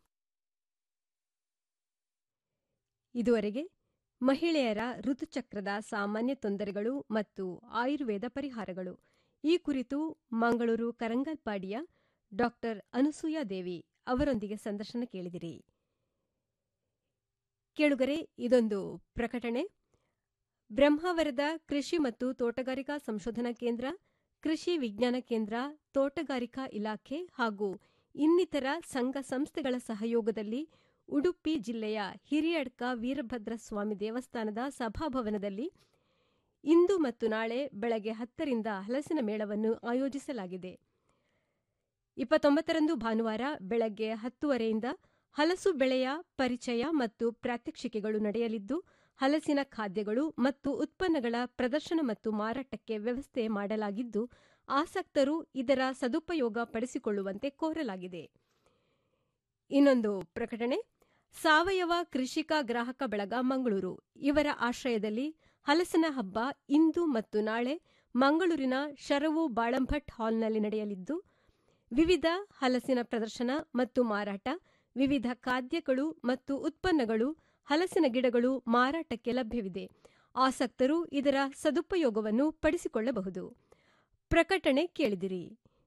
ಇದುವರೆಗೆ ಮಹಿಳೆಯರ ಋತುಚಕ್ರದ ಸಾಮಾನ್ಯ ತೊಂದರೆಗಳು ಮತ್ತು ಆಯುರ್ವೇದ ಪರಿಹಾರಗಳು ಈ ಕುರಿತು ಮಂಗಳೂರು ಕರಂಗಲ್ಪಾಡಿಯ ಡಾಕ್ಟರ್ ಅನುಸೂಯ ದೇವಿ ಅವರೊಂದಿಗೆ ಸಂದರ್ಶನ ಕೇಳಿದಿರಿ ಕೇಳುಗರೆ ಇದೊಂದು ಪ್ರಕಟಣೆ ಬ್ರಹ್ಮಾವರದ ಕೃಷಿ ಮತ್ತು ತೋಟಗಾರಿಕಾ ಸಂಶೋಧನಾ ಕೇಂದ್ರ ಕೃಷಿ ವಿಜ್ಞಾನ ಕೇಂದ್ರ ತೋಟಗಾರಿಕಾ ಇಲಾಖೆ ಹಾಗೂ ಇನ್ನಿತರ ಸಂಘ ಸಂಸ್ಥೆಗಳ ಸಹಯೋಗದಲ್ಲಿ ಉಡುಪಿ ಜಿಲ್ಲೆಯ ಹಿರಿಯಡ್ಕ ವೀರಭದ್ರ ಸ್ವಾಮಿ ದೇವಸ್ಥಾನದ ಸಭಾಭವನದಲ್ಲಿ ಇಂದು ಮತ್ತು ನಾಳೆ ಬೆಳಗ್ಗೆ ಹತ್ತರಿಂದ ಹಲಸಿನ ಮೇಳವನ್ನು ಆಯೋಜಿಸಲಾಗಿದೆ ಇಪ್ಪತ್ತೊಂಬತ್ತರಂದು ಭಾನುವಾರ ಬೆಳಗ್ಗೆ ಹತ್ತುವರೆಯಿಂದ ಹಲಸು ಬೆಳೆಯ ಪರಿಚಯ ಮತ್ತು ಪ್ರಾತ್ಯಕ್ಷಿಕೆಗಳು ನಡೆಯಲಿದ್ದು ಹಲಸಿನ ಖಾದ್ಯಗಳು ಮತ್ತು ಉತ್ಪನ್ನಗಳ ಪ್ರದರ್ಶನ ಮತ್ತು ಮಾರಾಟಕ್ಕೆ ವ್ಯವಸ್ಥೆ ಮಾಡಲಾಗಿದ್ದು ಆಸಕ್ತರು ಇದರ ಸದುಪಯೋಗ ಪಡಿಸಿಕೊಳ್ಳುವಂತೆ ಕೋರಲಾಗಿದೆ ಇನ್ನೊಂದು ಪ್ರಕಟಣೆ ಸಾವಯವ ಕೃಷಿಕ ಗ್ರಾಹಕ ಬಳಗ ಮಂಗಳೂರು ಇವರ ಆಶ್ರಯದಲ್ಲಿ ಹಲಸಿನ ಹಬ್ಬ ಇಂದು ಮತ್ತು ನಾಳೆ ಮಂಗಳೂರಿನ ಶರವು ಬಾಳಂಭಟ್ ಹಾಲ್ನಲ್ಲಿ ನಡೆಯಲಿದ್ದು ವಿವಿಧ ಹಲಸಿನ ಪ್ರದರ್ಶನ ಮತ್ತು ಮಾರಾಟ ವಿವಿಧ ಖಾದ್ಯಗಳು ಮತ್ತು ಉತ್ಪನ್ನಗಳು ಹಲಸಿನ ಗಿಡಗಳು ಮಾರಾಟಕ್ಕೆ ಲಭ್ಯವಿದೆ ಆಸಕ್ತರು ಇದರ ಸದುಪಯೋಗವನ್ನು ಪಡಿಸಿಕೊಳ್ಳಬಹುದು ಪ್ರಕಟಣೆ ಕೇಳಿದಿರಿ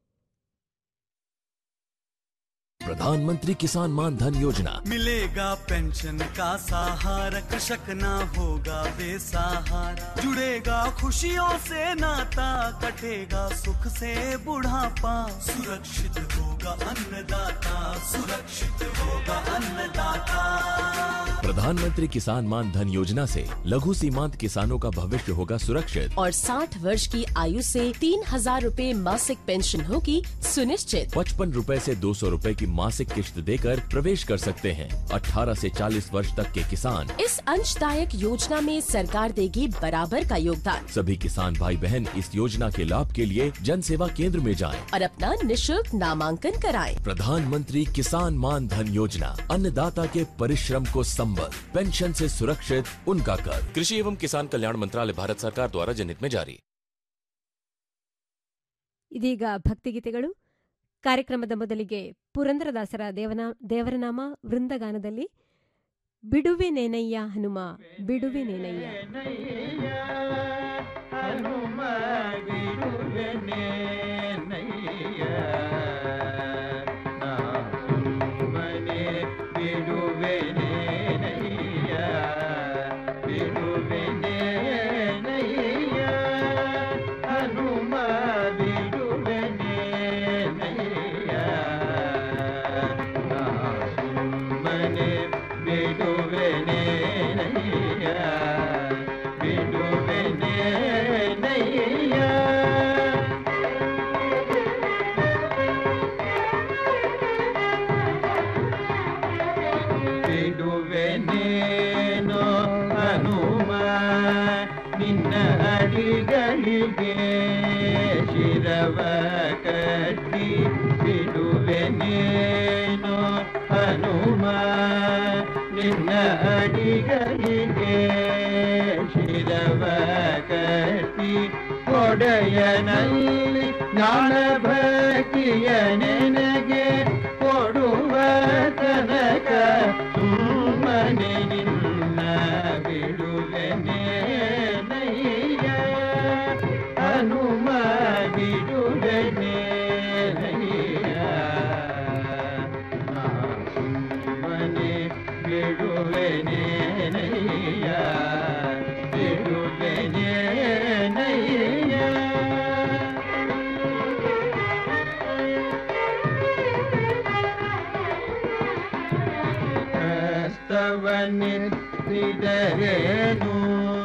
प्रधानमंत्री किसान मान धन योजना मिलेगा पेंशन का सहारा कृषक ना होगा बेसहारा जुड़ेगा खुशियों से नाता कटेगा सुख से बुढ़ापा सुरक्षित होगा होगा अन्नदाता सुरक्षित होगा अन्नदाता प्रधानमंत्री किसान मान धन योजना से लघु सीमांत किसानों का भविष्य होगा सुरक्षित और 60 वर्ष की आयु से तीन हजार रूपए मासिक पेंशन होगी सुनिश्चित पचपन रूपए से दो सौ रूपए की मासिक किश्त देकर प्रवेश कर सकते हैं 18 से 40 वर्ष तक के किसान इस अंशदायक योजना में सरकार देगी बराबर का योगदान सभी किसान भाई बहन इस योजना के लाभ के लिए जन सेवा केंद्र में जाएं। और अपना निशुल्क नामांकन कराएं। प्रधानमंत्री किसान मान धन योजना अन्नदाता के परिश्रम को संबल पेंशन से सुरक्षित उनका कर कृषि एवं किसान कल्याण मंत्रालय भारत सरकार द्वारा जनहित में जारी ಇದೀಗ ಭಕ್ತಿಗೀತೆಗಳು ಕಾರ್ಯಕ್ರಮದ ಮೊದಲಿಗೆ ಪುರಂದರದಾಸರ ದೇವನ ದೇವರನಾಮ ವೃಂದಗಾನದಲ್ಲಿ ಬಿಡುವೆ ನೇನಯ್ಯ ಹನುಮ ಬಿಡುವೆ ನೇನಯ್ಯ ಹನುಮ ಬಿಡುವೆನೆ ನಯ್ಯ ನಾ ಸುಮ್ಮನೆ ಬಿಡುವೆನೆ ನಯ್ಯ ಬಿಡುವೆನೆ ನಯ್ಯ ಹನುಮ ಬಿಡುವೆನೆ ನಯ್ಯ ನಾ ಸುಮ್ಮನೆ ಬಿಡುವೆನೆ ನಯ್ಯ ಬಿಡುವೆನೆ ನಯ್ಯ ಬಿಡುವೆನೇನೋ ಹನುಮ ನಿನ್ನ ಅಡಿಗಳಿಗೆ ಶಿರವ ಕಟ್ಟಿ ಬಿಡುವೆನೇನೋ ಹನುಮ ನಿನ್ನ ಅಡಿಗಳಿಗೆ ಶಿರವ ಕಟ್ಟಿ ಕೊಡೆಯನಲ್ಲಿ ಜ್ಞಾನ ಭಕ್ತಿಯ ನೆನಗೆ ಕೊಡುವ ತನಕ ಸುಮ್ಮನೆ ನಿನ್ನ ಬಿಡುವೆನೆ ನಯ್ಯ ಹನುಮ ಬಿಡುವೆನೆ ನಯ್ಯ ನಾ ಸುಮ್ಮನೆ ಬಿಡುವೆನೆ ನಯ್ಯ ಬಿಡುವೆನೆ ನಯ್ಯ ಕಷ್ಟವನ್ನಿಸಿದರೇನು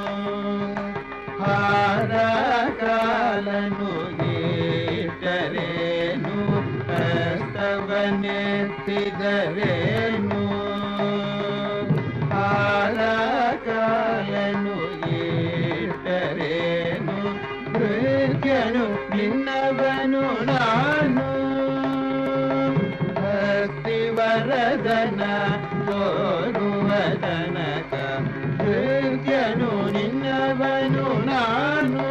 ಹಾರ ಕಾಲನು ಗೀಟರೇನು ಕಷ್ಟವನ್ನಿಸಿದರೇನು ಹಾರ ಕಾಲನು ಗೀಟರೇನು ಭೃತ್ಯನು ನಿನ್ನವನು ನಾನು ಭಕ್ತಿ ವರದನ ತೋರುವ ತನಕ ಭೃತ್ಯನು ನಿನ್ನವನು ನಾನು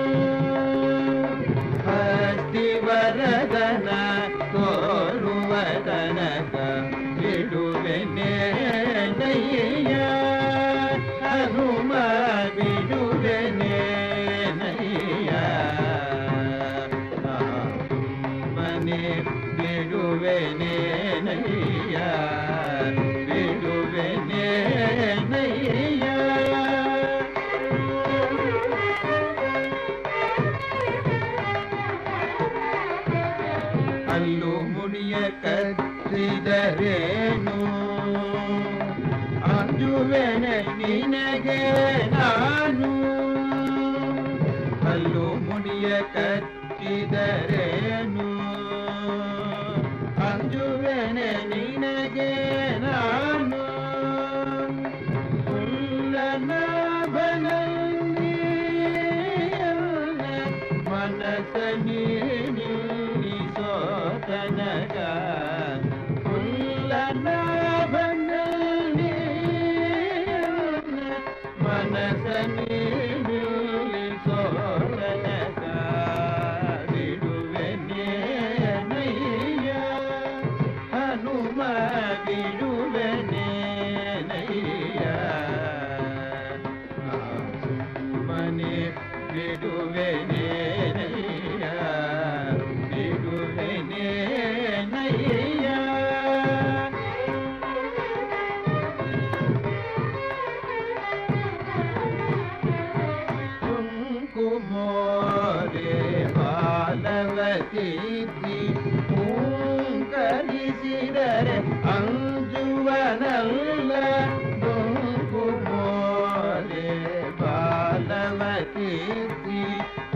ಭಕ್ತಿ ವರದನ ತೋರುವ ತನಕ ಬಿಡುವೆನೆ ನಯ್ಯ ಹನುಮ ಬಿಡುವೆನೆ ನಯ್ಯ ಮನೆ ಬಿಡುವೆನೆ ನಯ್ಯ ಬಿಡುವೆನೆ ನಯ್ಯ ಅಲ್ಲು ಮುಡಿಯ ಕತ್ತಿದರೇನು ಅಂಜುವೆನೆ ನಿನಗೆ ನಾನು ಅಲ್ಲು ಮುಡಿಯ ಕತ್ತಿದರೇನು ಅಂಜುವೆನೆ ನಿನಗೆ ನಾನು ಸುಳ್ಳನ ಬನಂದಿಯಲ್ಲ ಮನಸ ನಿಲ್ಲಿಸೋ ತನಕ ಸುಳ್ಳನ ಬನಂದಿಯಲ್ಲ ಮನಸ ನಿಲ್ಲಿಸೋ ತನಕ ಬಿಡುವೆನೆ ನಯ್ಯ ಹನುಮ ಬಿಡುವೆನೆ ನಯ್ಯ ಮನೆ ಬಿಡುವೆನೆ ನಯ್ಯ ಬಿಡುವೆನೆ ನಯ್ಯ ಕುಂಕುಮೋರೆ ಬಾಲವತಿ ಓಂಕರ ಕೀರ್ತಿ